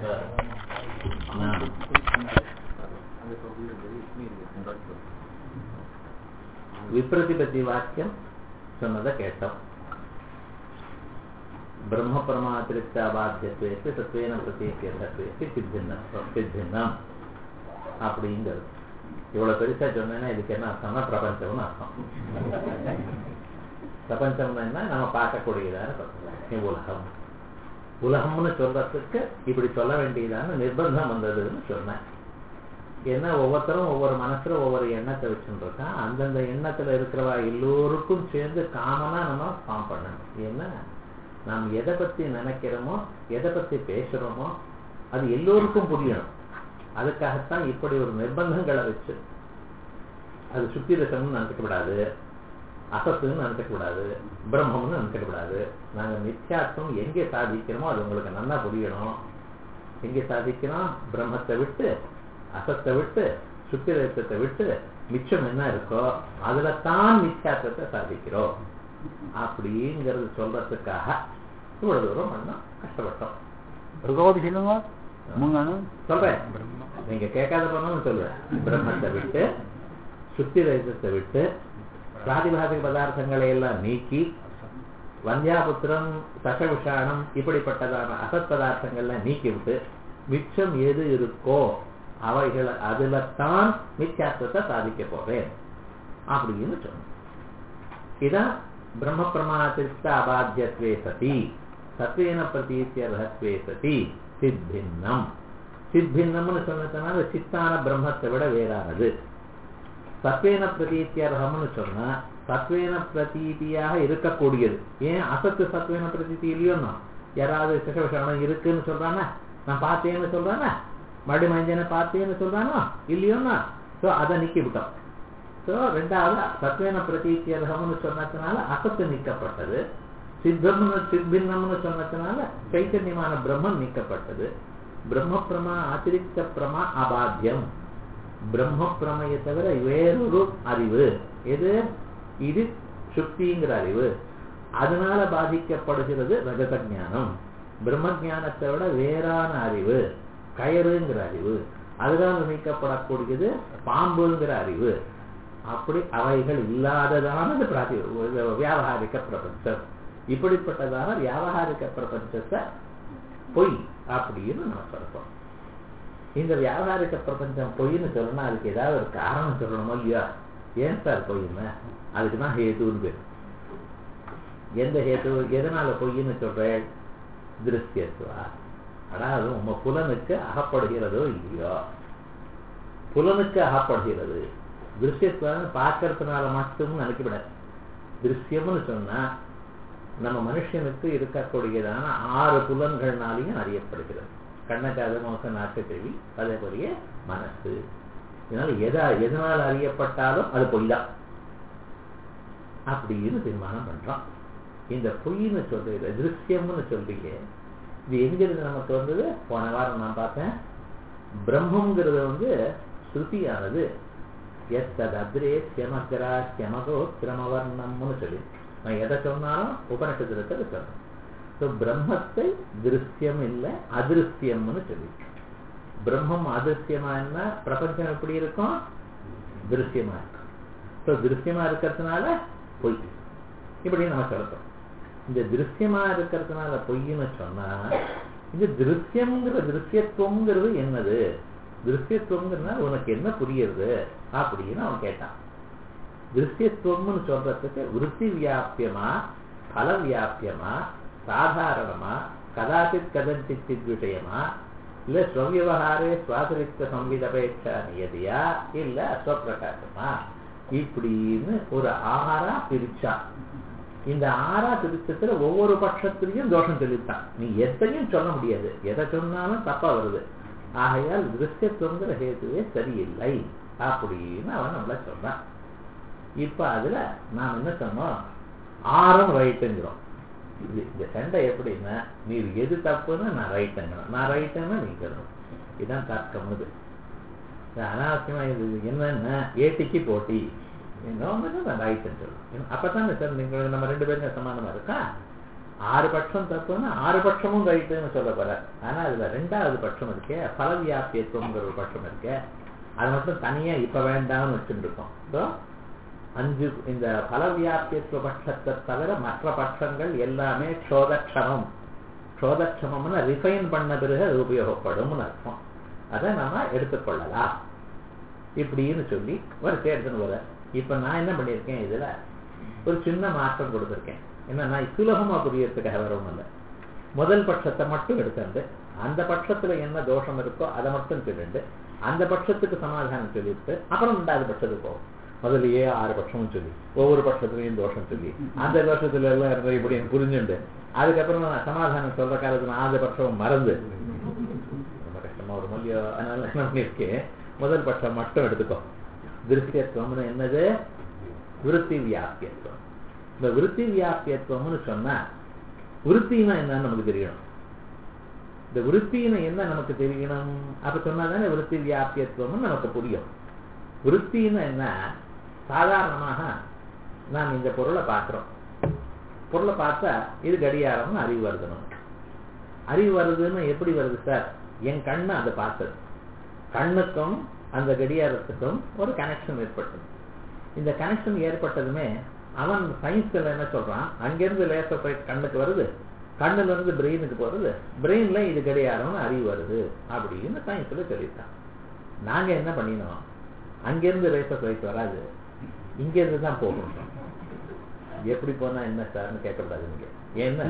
விப்ரதிபத்தி வாக்கியம் சொன்னதை கேட்டோம் பிரம்ம பரமாத்திரித்த அபாத்தியத்துவத்து சத்வேன பிரத்யேகத்துவத்து சித்தின்னம் சித்தின்னம் அப்படிங்கிறது இவ்வளவு பெருசா சொன்னேன்னா இதுக்கு என்ன அர்த்தம்னா பிரபஞ்சம்னு அர்த்தம் பிரபஞ்சம்னா என்ன நம்ம பார்க்கக்கூடியதான உலகம் உலகம்னு சொல்றதுக்கு இப்படி சொல்ல வேண்டியதான நிர்பந்தம் வந்ததுன்னு சொன்னேன் ஏன்னா ஒவ்வொருத்தரும் ஒவ்வொரு மனசுல ஒவ்வொரு எண்ணத்தை வச்சுருக்கான் அந்தந்த எண்ணத்துல இருக்கிறவா எல்லோருக்கும் சேர்ந்து காமனா நம்ம ஃபார்ம் பண்ணணும் ஏன்னா நாம் எதை பத்தி நினைக்கிறோமோ எதை பத்தி பேசுறோமோ அது எல்லோருக்கும் புரியணும் அதுக்காகத்தான் இப்படி ஒரு நிர்பந்தங்களை வச்சு அது சுத்திரசம்னு நினைக்கக்கூடாது அசத்துன்னு நினைக்கக்கூடாது பிரம்மம்னு நினைக்கக்கூடாது நாங்கள் நித்தியார்த்தம் எங்கே சாதிக்கிறோமோ அது உங்களுக்கு நல்லா புரியணும் எங்கே சாதிக்கிறோம் பிரம்மத்தை விட்டு அசத்தை விட்டு சுத்திரத்தை விட்டு மிச்சம் என்ன இருக்கோ அதுல தான் நித்தியார்த்தத்தை சாதிக்கிறோம் அப்படிங்கிறது சொல்றதுக்காக இவ்வளவு தூரம் பண்ணோம் கஷ்டப்பட்டோம் பிரகோபி சொல்லுங்க மூணு சொல்றேன் நீங்க கேட்காத பண்ணணும் சொல்லுவேன் பிரம்மத்தை விட்டு சுத்தி ரहिதத்தை விட்டு பிராதிபாதிக பதார்த்தங்களை எல்லாம் நீக்கி வந்தியாபுத்திரம் சசவிஷாணம் இப்படிப்பட்டதான அசத் பதார்த்தங்கள்லாம் நீக்கி விட்டு மிச்சம் எது இருக்கோ அவைகள் அதுல தான் மித்தியாத்வத்தை சாதிக்க போறேன் அப்படின்னு சொன்னோம் இதான் பிரம்ம பிரமாத்திருத்த அபாத்தியத்வே சதி சத்வேன பிரதீத்தியர்ஹத்வே சதி சித்தின்னம் சித்தின்னம்னு சொன்னதுனால சித்தான பிரம்மத்தை விட வேறானது சத்வேன பிரதீத்தியர்ஹம்னு சொன்னா சத்வேன பிரதீதியாக இருக்கக்கூடியது ஏன் அசத்து சத்வேன பிரதீதி இல்லையோன்னா யாராவது சிகவிஷானம் இருக்குன்னு சொல்றானா நான் பார்த்தேன்னு சொல்றானா மறுபடி மஞ்சனை பார்த்தேன்னு சொல்றானோ இல்லையோன்னா ஸோ அதை நீக்கி விட்டோம் ஸோ ரெண்டாவது சத்வேன பிரதீத்தியர்ஹம்னு சொன்னதுனால அசத்து நீக்கப்பட்டது சித்தம்னு சித்பின்னம்னு சொன்னதுனால சைத்தன்யமான பிரம்மம் நீக்கப்பட்டது பிரம்ம பிரமா அதிரிக்த பிரமா அபாத்தியம் பிரம்ம பிரமையை தவிர வேறொரு அறிவு எது இது சுக்திங்கிற அறிவு அதனால பாதிக்கப்படுகிறது ரஜத ஞானம் பிரம்ம ஞானத்தை விட வேறான அறிவு கயறுங்கிற அறிவு அதனால நீக்கப்படக்கூடியது பாம்புங்கிற அறிவு அப்படி அவைகள் இல்லாததானது பிராதி வியாபகாரிக பிரபஞ்சம் இப்படிப்பட்டதான வியாபகாரிக பிரபஞ்சத்தை பொய் அப்படின்னு நம்ம சொல்றோம் இந்த வியாபாரிக பிரபஞ்சம் பொய்ன்னு சொல்லணும் அதுக்கு ஏதாவது ஒரு காரணம் சொல்லணுமோ இல்லையா ஏன் சார் பொய்ன்னு அதுக்கு தான் ஹேதுன்னு பேர் எந்த ஹேது எதனால பொய்ன்னு சொல்றேன் திருஷ்யத்துவா அதாவது உங்க புலனுக்கு அகப்படுகிறதோ இல்லையோ புலனுக்கு அகப்படுகிறது திருஷ்யத்துவான்னு பார்க்கறதுனால மட்டும் நினைக்கப்படாது திருஷ்யம்னு சொன்னா நம்ம மனுஷனுக்கு இருக்கக்கூடியதான ஆறு புலன்கள்னாலையும் அறியப்படுகிறது கண்ணக்காத மோச நாட்டு கேள்வி அதே போலயே மனசு இதனால எதா எதனால் அறியப்பட்டாலும் அது பொய் தான் அப்படின்னு தீர்மானம் பண்றோம் இந்த பொய்ன்னு சொல்றீங்க திருஷ்யம்னு சொல்றீங்க இது எங்கிருந்து நமக்கு வந்தது போன வாரம் நான் பார்த்தேன் பிரம்மங்கிறது வந்து ஸ்ருதியானது எத்தது அத்ரே சியமகரா சியமகோ சிரமவர்ணம்னு சொல்லி நான் எதை சொன்னாலும் உபநட்சத்திரத்தை சொல்றேன் ஸோ பிரம்மத்தை திருஷ்யம் இல்லை அதிருஷ்யம்னு சொல்லி பிரம்மம் அதிருஷ்யமா என்ன பிரபஞ்சம் எப்படி இருக்கும் திருஷ்யமா இருக்கும் ஸோ திருஷ்யமா இருக்கிறதுனால பொய் இப்படி நம்ம சொல்றோம் இந்த திருஷ்யமா இருக்கிறதுனால பொய்ன்னு சொன்னா இது திருஷ்யம்ங்கிற திருஷ்யத்துவங்கிறது என்னது திருஷ்யத்துவங்கிறதுனா உனக்கு என்ன புரியுறது அப்படின்னு அவன் கேட்டான் திருஷ்யத்துவம்னு சொல்றதுக்கு விருத்தி வியாபியமா பல வியாபியமா சாதாரணமா கதாச்சித் கதஞ்சித் விஷயமா இல்ல ஸ்வவியவகாரே சுவாசரித்த சம்விதபேட்சா நியதியா இல்ல அஸ்வப்பிரகாசமா இப்படின்னு ஒரு ஆறா பிரிச்சா இந்த ஆறா பிரிச்சத்துல ஒவ்வொரு பட்சத்திலையும் தோஷம் சொல்லித்தான் நீ எதையும் சொல்ல முடியாது எதை சொன்னாலும் தப்பா வருது ஆகையால் திருஷ்யத்துவங்கிற ஹேத்துவே சரியில்லை அப்படின்னு அவன் நம்மள சொன்னான் இப்ப அதுல நாம் என்ன சொன்னோம் ஆறும் ரைட்டுங்கிறோம் இந்த சண்டை எப்படின்னா நீர் எது தப்புன்னு நான் ரைட்டுங்கிறோம் நான் ரைட்டுன்னு நீ சொல்லணும் இதுதான் தர்க்கம் இது அனாவசியமா இது என்னன்னா ஏட்டிக்கு போட்டி நான் ரைட்டுன்னு சொல்லணும் அப்பதான் சார் நீங்க நம்ம ரெண்டு பேரும் சமானமா இருக்கா ஆறு பட்சம் தப்புன்னா ஆறு பட்சமும் ரைட்டுன்னு சொல்ல போற ஆனா அதுல ரெண்டாவது பட்சம் இருக்கே பலவியாபியத்துவங்கிற ஒரு பட்சம் இருக்கே அது மட்டும் தனியா இப்ப வேண்டாம்னு வச்சுட்டு இருக்கோம் So, அஞ்சு இந்த பலவியாபியத்துவ பட்சத்தை தவிர மற்ற பட்சங்கள் எல்லாமே க்ஷோதக்ஷமம் க்ஷோதக்ஷமம்னு ரிஃபைன் பண்ண பிறகு அது உபயோகப்படும்னு அர்த்தம் அதை நாம எடுத்துக்கொள்ளலாம் இப்படின்னு சொல்லி ஒரு சேர்த்துன்னு வர இப்ப நான் என்ன பண்ணியிருக்கேன் இதுல ஒரு சின்ன மாற்றம் கொடுத்துருக்கேன் என்னன்னா சுலபமா புரியறதுக்காக வர ஒண்ணும் இல்லை முதல் பட்சத்தை மட்டும் எடுத்துட்டு அந்த பட்சத்துல என்ன தோஷம் இருக்கோ அதை மட்டும் சொல்லிட்டு அந்த பட்சத்துக்கு சமாதானம் சொல்லிட்டு அப்புறம் ரெண்டாவது பட்சத்துக்கு போகும் முதல்லயே ஆறு பட்சமும் சொல்லி ஒவ்வொரு பட்சத்துலயும் தோஷம் சொல்லி அந்த தோஷத்துல எல்லாம் இருந்த இப்படி எனக்கு புரிஞ்சுண்டு அதுக்கப்புறம் நான் சமாதானம் சொல்ற காலத்துல நான் அந்த பட்சம் மறந்து ரொம்ப கஷ்டமா ஒரு மொழியோ அதனால என்ன பண்ணிருக்கேன் முதல் பட்சம் மட்டும் எடுத்துக்கோ திருஷ்யத்துவம்னு என்னது விருத்தி வியாபியத்துவம் இந்த விருத்தி வியாபியத்துவம்னு சொன்னா விருத்தினா என்னன்னு நமக்கு தெரியணும் இந்த விருத்தின்னு என்ன நமக்கு தெரியணும் அப்ப சொன்னாதானே விருத்தி வியாபியத்துவம்னு நமக்கு புரியும் விருத்தின்னு என்ன சாதாரணமாக நாம் இந்த பொருளை பார்க்கிறோம் பொருளை பார்த்தா இது கடியாரம்னு அறிவு வருது நமக்கு அறிவு வருதுன்னு எப்படி வருது சார் என் கண்ணு அதை பார்த்தது கண்ணுக்கும் அந்த கடியாரத்துக்கும் ஒரு கனெக்ஷன் ஏற்பட்டது இந்த கனெக்ஷன் ஏற்பட்டதுமே அவன் சயின்ஸ்ல என்ன சொல்றான் அங்கிருந்து லேசர் போய் கண்ணுக்கு வருது கண்ணுல இருந்து பிரெயினுக்கு போறது பிரெயின்ல இது கடியாரம்னு அறிவு வருது அப்படின்னு சயின்ஸ்ல சொல்லிட்டான் நாங்க என்ன பண்ணினோம் அங்கிருந்து லேசர் ஃபிளைட் வராது இங்க இருந்து தான் போகணும் எப்படி போனா என்ன சார்னு கேட்கக்கூடாது நீங்க ஏன்னா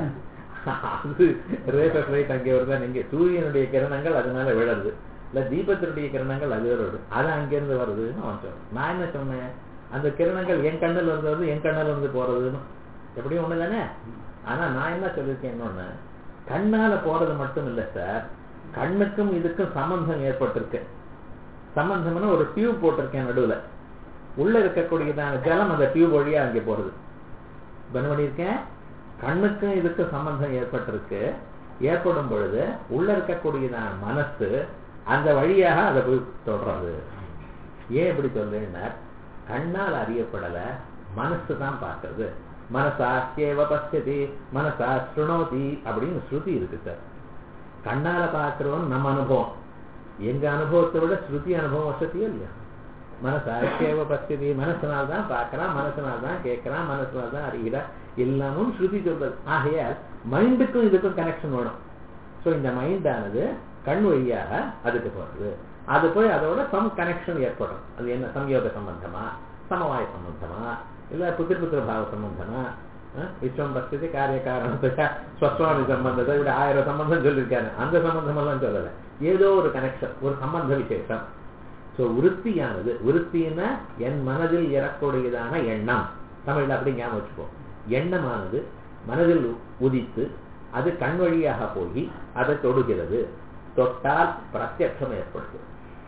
அது ரேசர் ஃபிளைட் அங்கே வருதா நீங்க சூரியனுடைய கிரணங்கள் அதனால விழருது இல்ல தீபத்தினுடைய கிரணங்கள் அது வருது அது அங்கிருந்து வருதுன்னு அவன் சொன்னான் நான் என்ன சொன்னேன் அந்த கிரணங்கள் என் கண்ணில் இருந்து வருது என் கண்ணில் இருந்து போறதுன்னு எப்படியும் ஒண்ணு தானே ஆனா நான் என்ன சொல்லியிருக்கேன் இன்னொன்னு கண்ணால போறது மட்டும் இல்ல சார் கண்ணுக்கும் இதுக்கும் சம்பந்தம் ஏற்பட்டிருக்கு சம்பந்தம்னா ஒரு டியூப் போட்டிருக்கேன் நடுவுல உள்ள இருக்கக்கூடியதான ஜலம் அந்த டியூப் வழியா அங்கே போறது என்ன பண்ணியிருக்கேன் கண்ணுக்கும் இதுக்கும் சம்பந்தம் ஏற்பட்டிருக்கு ஏற்படும் பொழுது உள்ள இருக்கக்கூடியதான மனசு அந்த வழியாக அதை போய் தொடர்றது ஏன் இப்படி சொல்றேன்னா கண்ணால் அறியப்படல மனசு தான் பார்க்கறது மனசா கேவ பசியதி மனசா சுணோதி அப்படின்னு ஸ்ருதி இருக்கு சார் கண்ணால பார்க்கிறோம் நம்ம அனுபவம் எங்க அனுபவத்தை விட ஸ்ருதி அனுபவம் வசதியோ இல்லையா மனசா கேவ பசியதி மனசனால் தான் பார்க்கறான் மனசனால் தான் கேட்கறான் மனசனால் தான் அறிகிறான் எல்லாமும் ஸ்ருதி சொல்றது ஆகையால் மைண்டுக்கும் இதுக்கும் கனெக்ஷன் வேணும் ஸோ இந்த மைண்டானது கண் வழியாக அதுக்கு போறது அது போய் அதோட சம் கனெக்ஷன் ஏற்படும் அது என்ன சம்யோக சம்பந்தமா சமவாய சம்பந்தமா இல்ல புத்திர புத்திர பாவ சம்பந்தமா விஸ்வம் பஸ்தி காரிய காரணத்துக்கு ஸ்வஸ்வாமி சம்பந்தத்தை இப்படி ஆயிரம் சம்பந்தம் சொல்லியிருக்காரு அந்த சம்பந்தம் எல்லாம் சொல்லல ஏதோ ஒரு கனெக்ஷன் ஒரு சம்பந்த விசேஷம் ஸோ விருத்தியானது விருத்தின்னா என் மனதில் இறக்கூடியதான எண்ணம் தமிழ்ல அப்படி ஞாபகம் வச்சுப்போம் எண்ணமானது மனதில் உதித்து அது கண் வழியாக போய் அதை தொடுகிறது தொட்டால் பிரத்யட்சம் ஏற்படுது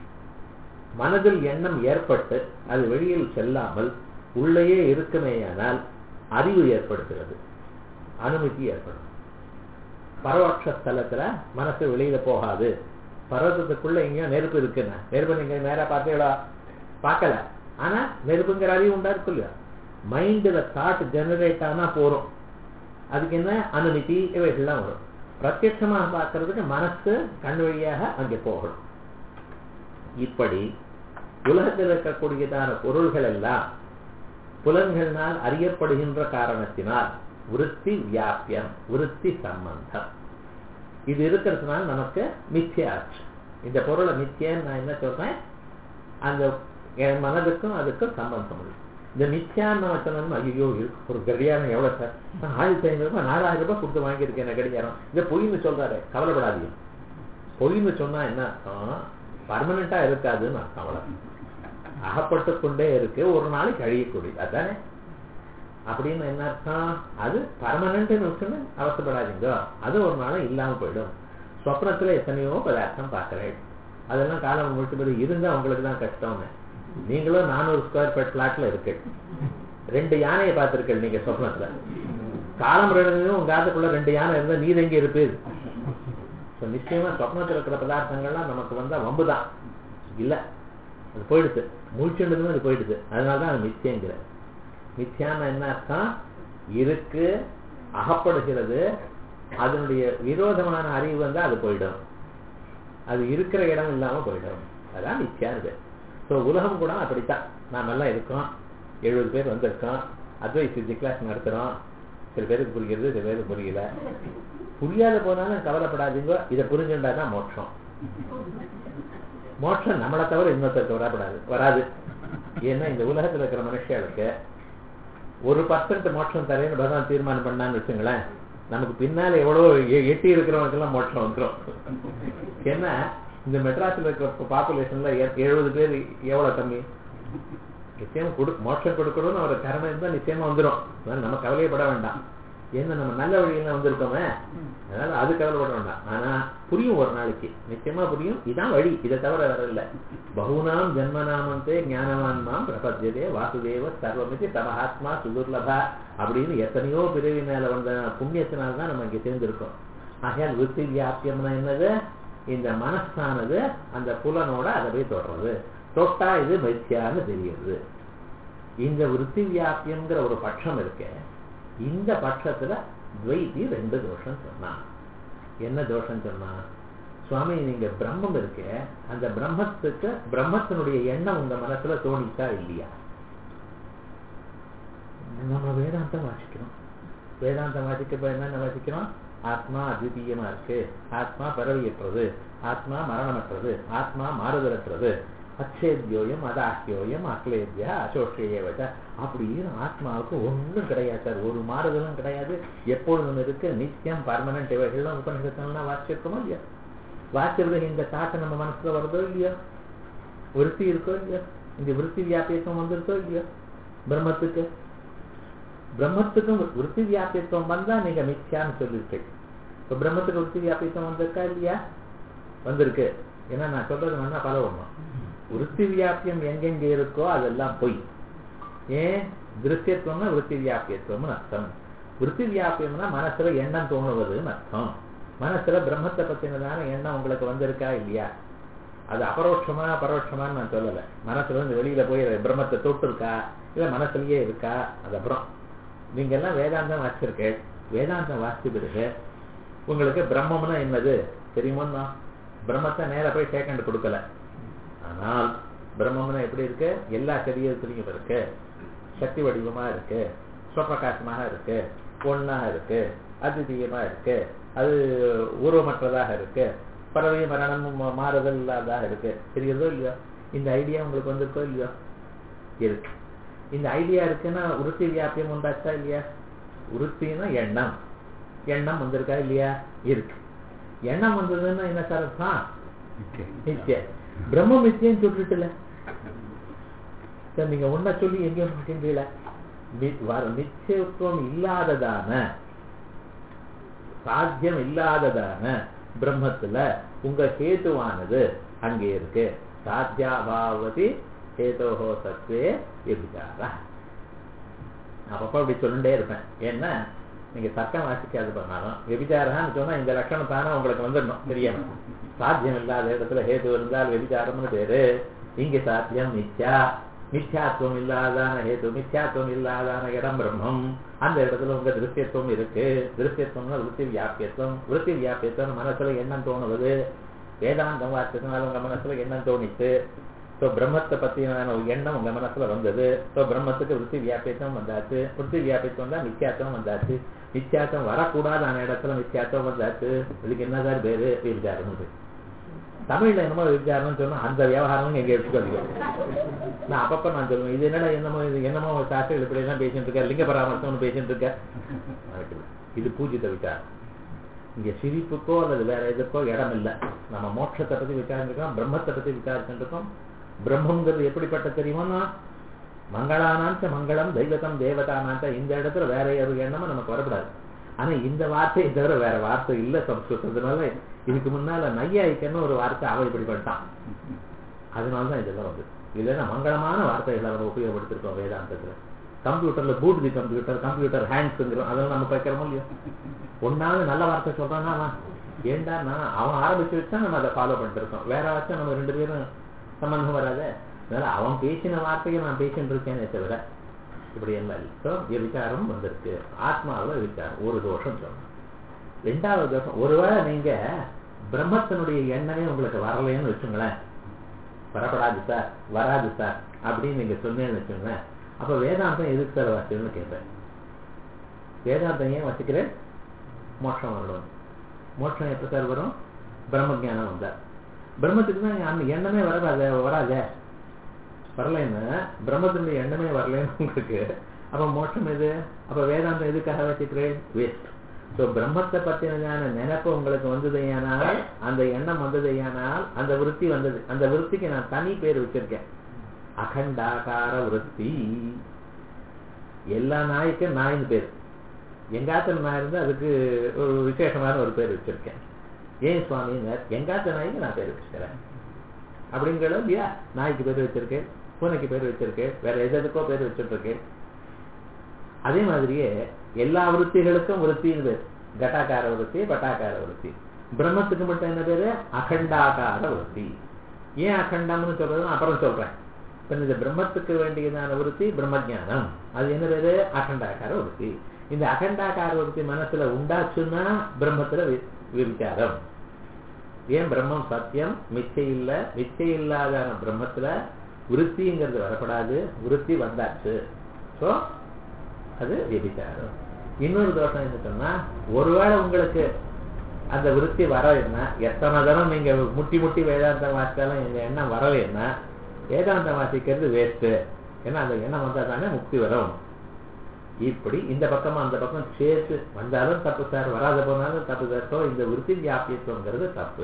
மனதில் எண்ணம் ஏற்பட்டு அது வெளியில் செல்லாமல் உள்ளேயே இருக்குமேயானால் அறிவு ஏற்படுத்துகிறது அனுமதி ஏற்படும் பரவட்ச ஸ்தலத்துல மனசு வெளியில போகாது பர்வத்தத்துக்குள்ள எங்கேயோ நெருப்பு இருக்குன்னு நெருப்பு நீங்க நேரா பார்த்தீங்களா பார்க்கல ஆனா நெருப்புங்கிற அறிவு உண்டா இருக்கு இல்லையா மைண்ட்ல தாட் ஜெனரேட் ஆனா போறோம் அதுக்கு என்ன அனுமதி இவைகள்லாம் வரும் பிரத்யட்சமாக பார்க்கறதுக்கு மனசு கண் வழியாக அங்கே போகணும் இப்படி உலகத்தில் இருக்கக்கூடியதான பொருள்கள் எல்லாம் புலன்களினால் அறியப்படுகின்ற காரணத்தினால் விருத்தி வியாபியம் விருத்தி சம்பந்தம் இது இருக்கிறதுனால நமக்கு மித்தியாச்சு இந்த பொருளை மித்தியன்னு நான் என்ன சொல்றேன் அந்த என் மனதுக்கும் அதுக்கும் சம்பந்தம் இருக்கு இந்த மித்தியான்னு நம்ம சொன்னோம்னா ஐயோ ஒரு கடியாரம் எவ்வளவு சார் நான் ஆயிரத்தி ஐநூறு ரூபாய் நாலாயிரம் ரூபாய் கொடுத்து வாங்கியிருக்கேன் கடியாரம் இதை பொய்னு சொல்றாரு கவலைப்படாதீங்க பொய்னு சொன்னா என்ன அர்த்தம் பர்மனண்டா இருக்காதுன்னு அர்த்தம் அவ்வளவு அகப்பட்டு கொண்டே இருக்கு ஒரு நாளைக்கு அழியக்கூடிய அதானே அப்படின்னு என்ன அர்த்தம் அது பர்மனன்ட்னு சொன்ன அவசப்படாதீங்க அது ஒரு நாளும் இல்லாம போயிடும் சொப்னத்துல எத்தனையோ பதார்த்தம் பார்க்கிறேன் அதெல்லாம் காலம் முடிச்சு இருந்தா உங்களுக்கு தான் கஷ்டம்னு நீங்களும் நானூறு ஸ்கொயர் ஃபீட் பிளாட்ல இருக்கு ரெண்டு யானையை பார்த்திருக்கீங்க நீங்க சொப்னத்துல காலம் ரெண்டு உங்க காலத்துக்குள்ள ரெண்டு யானை இருந்தா நீர் எங்க இருப்பீர் நிச்சயமா சொப்னத்தில் இருக்கிற பதார்த்தங்கள்லாம் நமக்கு வந்தா வம்பு தான் இல்ல அது போயிடுது முழிச்சுன்றதுமே அது போயிடுது அதனாலதான் அது மித்தியங்கிற மித்தியான என்ன அர்த்தம் இருக்கு அகப்படுகிறது அதனுடைய விரோதமான அறிவு வந்தா அது போயிடும் அது இருக்கிற இடம் இல்லாம போயிடும் அதான் நிச்சயானது ஸோ உலகம் கூட அப்படித்தான் நாம எல்லாம் இருக்கோம் எழுபது பேர் வந்திருக்கோம் அட்வைஸ் சித்தி கிளாஸ் நடத்துறோம் சில பேருக்கு புரிகிறது சில பேருக்கு புரியல புரியாத போனாலும் கவலைப்படாதீங்க இதை புரிஞ்சுட்டா தான் மோட்சம் மோட்சம் நம்மளை தவிர இன்னொருத்தருக்கு வரப்படாது வராது ஏன்னா இந்த உலகத்துல இருக்கிற மனுஷர்களுக்கு ஒரு பர்சன்ட் மோட்சம் தரேன்னு பகவான் தீர்மானம் பண்ணான்னு வச்சுங்களேன் நமக்கு பின்னால எவ்வளவு எ- எட்டி இருக்கிறவனுக்கெல்லாம் மோட்சம் வந்துடும் ஏன்னா இந்த மெட்ராஸ்ல இருக்கிற பாப்புலேஷன்ல எழுபது பேர் எவ்வளவு கம்மி நிச்சயமா கொடு மோட்சம் கொடுக்கணும்னு அவர் கருணை இருந்தா நிச்சயமா வந்துடும் அதனால நம்ம கவலையப்பட வேண்டாம் ஏன்னா நம்ம நல்ல வழியில வந்திருக்கோமே அதனால அது கவலைப்பட வேண்டாம் ஆனா புரியும் ஒரு நாளைக்கு நிச்சயமா புரியும் இதான் வழி இதை தவிர வேற இல்ல பகுனாம் ஜன்மநாமந்தே ஞானவான் மாம் பிரபத்தியதே வாசுதேவ சர்வமிதி தமஹாத்மா சுதுர்லபா அப்படின்னு எத்தனையோ பிறவி மேல வந்த புண்ணியத்தினால தான் நம்ம இங்க சேர்ந்திருக்கோம் ஆகையால் விருத்தி வியாபியம்னா என்னது இந்த மனசானது அந்த புலனோட அதை போய் தொடர்றது தொட்டா இது மித்யான்னு தெரியுது இந்த விருத்தி வியாபியம்ங்கிற ஒரு பட்சம் இருக்கு இந்த பட்சத்துல துவைதி ரெண்டு தோஷம் சொன்னான் என்ன தோஷம் சொன்னா சுவாமி நீங்க பிரம்மம் இருக்கு அந்த பிரம்மத்துக்கு பிரம்மத்தினுடைய எண்ணம் உங்க மனசுல தோணிச்சா இல்லையா நம்ம வேதாந்தம் வாசிக்கிறோம் வேதாந்தம் வாசிக்கப்ப என்னென்ன வாசிக்கிறோம் ஆத்மா அத்விதீயமா இருக்கு ஆத்மா பரவியற்றது ஆத்மா மரணமற்றது ஆத்மா மாறுதலற்றது அச்சேத்யோயம் அதாக்கியோயம் அக்லேத்யா அசோஷேயவச்ச அப்படின்னு ஆத்மாவுக்கு ஒண்ணும் கிடையாது சார் ஒரு மாறுதலும் கிடையாது எப்பொழுதும் இருக்கு நித்தியம் பர்மனன்ட் இவைகள்லாம் உபநிஷத்தெல்லாம் வாசிச்சிருக்கோமோ இல்லையா வாசிக்கிறது இந்த தாக்கம் நம்ம மனசுல வருதோ இல்லையோ விருத்தி இருக்கோ இல்லையோ இந்த விருத்தி வியாபியத்துவம் வந்திருக்கோ இல்லையோ பிரம்மத்துக்கு பிரம்மத்துக்கும் விருத்தி வியாபியத்துவம் வந்தா நீங்க மித்யான்னு சொல்லிருக்கேன் இப்ப பிரம்மத்துக்கு விருத்தி வியாபியத்துவம் வந்திருக்கா இல்லையா வந்திருக்கு ஏன்னா நான் சொல்றது வேணா பல ஒண்ணும் விருத்தி வியாபியம் எங்கெங்க இருக்கோ அதெல்லாம் பொய் ஏன் திருஷ்யத்துவம்னா விருத்தி வியாபியத்துவம்னு அர்த்தம் விருத்தி வியாபியம்னா மனசுல எண்ணம் தோணுவதுன்னு அர்த்தம் மனசுல பிரம்மத்தை பத்தினதான எண்ணம் உங்களுக்கு வந்திருக்கா இல்லையா அது அபரோட்சமா பரோட்சமான்னு நான் சொல்லல மனசுல இருந்து வெளியில போய் பிரம்மத்தை தொட்டு இருக்கா இல்ல மனசுலயே இருக்கா அது அப்புறம் நீங்க எல்லாம் வேதாந்தம் வாசிச்சிருக்கேன் வேதாந்தம் வாசிச்சு பிறகு உங்களுக்கு பிரம்மம்னா என்னது தெரியுமோன்னா பிரம்மத்தை நேர போய் சேகண்ட் கொடுக்கல ஆனால் பிரம்மம்னா எப்படி இருக்கு எல்லா சரீரத்திலையும் இருக்கு சக்தி வடிவமா இருக்கு சுவப்பிரகாசமாக இருக்கு ஒன்னாக இருக்கு அத்விதீயமா இருக்கு அது உருவமற்றதாக இருக்கு பறவை மரணம் மா- மாறுதல் இல்லாததாக இருக்கு தெரியுறதோ இல்லையோ இந்த ஐடியா உங்களுக்கு வந்திருக்கோ இல்லையோ இருக்கு இந்த ஐடியா இருக்குன்னா உருத்தி வியாபியம் உண்டாச்சா இல்லையா உருத்தின்னா எண்ணம் எண்ணம் வந்திருக்கா இல்லையா இருக்கு எண்ணம் வந்ததுன்னா என்ன சார் அர்த்தம் நித்திய பிரம்ம நித்தியம் சொல்லிட்டுல சார் நீங்க ஒன்ன சொல்லி எங்கேயும் மாட்டேங்கல நிச்சயத்துவம் இல்லாததான சாத்தியம் இல்லாததான பிரம்மத்துல உங்க ஹேத்துவானது அங்கே இருக்கு சாத்தியாபாவதி ஹேதோஹோ சத்வே எபிச்சாரா அப்பப்போ அப்படி சொல்லிட்டே இருப்பேன் ஏன்னா நீங்க தர்க்கம் வாசிக்காது பண்ணாலும் வெபிச்சாரம்னு சொன்னா இந்த லட்சணம் தானே உங்களுக்கு வந்துடணும் தெரியணும் சாத்தியம் இல்லாத இடத்துல ஹேது இருந்தால் வெபிச்சாரம்னு பேரு இங்க சாத்தியம் மித்யா மித்யாத்துவம் இல்லாதான ஹேது மித்யாத்துவம் இல்லாதான இடம் பிரம்மம் அந்த இடத்துல உங்க திருஷ்யத்துவம் இருக்கு திருஷ்யத்துவம்னா விருத்தி வியாபியத்துவம் விருத்தி வியாபியத்துவம் மனசுல எண்ணம் தோணுவது வேதாந்தம் வாசிச்சதுனால உங்க மனசுல எண்ணம் தோணித்து ஸோ பிரம்மத்தை பத்தியான ஒரு எண்ணம் உங்க மனசுல வந்தது ஸோ பிரம்மத்துக்கு விருத்தி வியாபியத்துவம் வந்தாச்சு விருத்தி வியாபியத்துவம் தான் நித்தியாத்தம் வந்தாச்சு நித்தியாத்தம் வரக்கூடாதான இடத்துல நித்தியாத்தம் வந்தாச்சு இதுக்கு என்னதான் பேரு விசாரம் தமிழ்ல என்னமோ விசாரம்னு சொன்னா அந்த விவகாரம் எங்க எடுத்துக்காதீங்க நான் அப்பப்ப நான் சொல்லுவேன் இது என்னடா என்னமோ இது என்னமோ சாஸ்திரம் இப்படி எல்லாம் பேசிட்டு இருக்க லிங்க பராமர்சம்னு பேசிட்டு இருக்க அதுக்கு இல்ல. இது பூஜித விசாரம் இங்க சிரிப்புக்கோ அல்லது வேற எதுக்கோ இடம் இல்லை நம்ம மோட்சத்தை பத்தி விசாரிச்சிருக்கோம் பிரம்மத்தை பத்தி விசாரிச்சுருக்கோம் பிரம்மங்கிறது எப்படிப்பட்ட தெரியுமா மங்களானாந்த மங்களம் தெய்வத்தம் தேவதானாந்த இந்த இடத்துல வேற ஒரு எண்ணமும் நமக்கு வரக்கூடாது ஆனா இந்த வார்த்தையை தவிர வேற வார்த்தை இல்ல சம்ஸ்கிருதத்தினால இதுக்கு முன்னால நையாய்க்கன்னு ஒரு வார்த்தை அவ இப்படி பண்ணிட்டான் அதனாலதான் இதெல்லாம் வந்து இல்லைன்னா மங்களமான வார்த்தைகளை நம்ம உபயோகப்படுத்திருக்கோம் வேதாந்தத்துல கம்ப்யூட்டர்ல பூட் தி கம்ப்யூட்டர் கம்ப்யூட்டர் ஹேண்ட்ஸ்ங்கிறோம் அதெல்லாம் நம்ம கேட்கிறோமோ இல்லையோ ஒன்னாவது நல்ல வார்த்தை சொல்றான்னா அவன் ஏண்டா நான் அவன் ஆரம்பிச்சு வச்சா நம்ம அதை ஃபாலோ பண்ணிட்டு இருக்கோம் வேற வச்சா நம்ம ரெண்டு பேரும் சம்பந்தம் வராது அதனால அவன் பேசின வார்த்தையை நான் பேசிட்டு இருக்கேனே தவிர இப்படி எல்லாம் இப்போ விசாரம் வந்திருக்கு ஆத்மாவில் விசாரம் ஒரு தோஷம் சொல்லணும் ரெண்டாவது தோஷம் ஒருவேளை நீங்க பிரம்மத்தினுடைய எண்ணமே உங்களுக்கு வரலைன்னு வச்சுங்களேன் வரப்படாது சார் வராது சார் அப்படின்னு நீங்க சொன்னேன்னு வச்சுங்களேன் அப்ப வேதாந்தம் எதுக்கு சார் வாசிக்கணும்னு கேட்பேன் வேதாந்தம் ஏன் வசிக்கிறேன் மோட்சம் வரணும் மோட்சம் எப்ப சார் வரும் பிரம்ம ஜானம் வந்தா பிரம்மத்துக்கு தான் அந்த எண்ணமே வராத வராதே வரலைன்னு பிரம்மத்தினுடைய எண்ணமே வரலன்னு உங்களுக்கு அப்ப மோட்சம் எது அப்ப வேதாந்தம் எதுக்காக வச்சுக்கிறேன் வேஸ்ட் ஸோ பிரம்மத்தை பற்றின நினைப்பு உங்களுக்கு வந்ததையானால் அந்த எண்ணம் வந்ததையானால் அந்த விருத்தி வந்தது அந்த விருத்திக்கு நான் தனி பேர் வச்சிருக்கேன் அகண்டாகார விருத்தி எல்லா நாய்க்கும் நாயின்னு பேர் எங்காத்த நாய் இருந்து அதுக்கு ஒரு விசேஷமான ஒரு பேர் வச்சிருக்கேன் ஏன் சுவாமினர் எங்காத்த நாய்க்கு நான் பேர் வச்சிருக்கிறேன் அப்படிங்கிறது இல்லையா நாய்க்கு பேர் வச்சிருக்கேன் பூனைக்கு பேர் வச்சிருக்கேன் வேற எது எதுக்கோ பேர் வச்சிருக்கேன் அதே மாதிரியே எல்லா விருத்திகளுக்கும் விருத்தின்னு பேர் கட்டாக்கார விருத்தி பட்டாக்கார விருத்தி பிரம்மத்துக்கு மட்டும் என்ன பேரு அகண்டாகார விருத்தி ஏன் அகண்டம்னு சொல்றதுன்னு அப்புறம் சொல்றேன் இப்ப இந்த பிரம்மத்துக்கு வேண்டியதான விருத்தி பிரம்மஜானம் அது என்ன பேரு அகண்டாக்கார விருத்தி இந்த அகண்டாக்கார விருத்தி மனசுல உண்டாச்சுன்னா பிரம்மத்துல விசாரம் ஏன் பிரம்மம் சத்தியம் மிச்சை இல்ல மிச்சை இல்லாத பிரம்மத்துல விருத்திங்கிறது வரப்படாது விருத்தி வந்தாச்சு ஸோ அது விபிச்சாரம் இன்னொரு தோஷம் என்ன சொன்னா ஒருவேளை உங்களுக்கு அந்த விருத்தி வரலைன்னா எத்தனை தரம் நீங்க முட்டி முட்டி வேதாந்தம் வாசித்தாலும் இந்த எண்ணம் வரலைன்னா வேதாந்தம் வாசிக்கிறது வேஸ்ட்டு ஏன்னா அந்த எண்ணம் வந்தா தானே முக்தி வரும் இப்படி இந்த பக்கமா அந்த பக்கம் சேர்த்து வந்தாலும் தப்பு சார் வராத போனாலும் தப்பு சார் ஸோ இந்த விருத்தி வியாபியத்துவங்கிறது தப்பு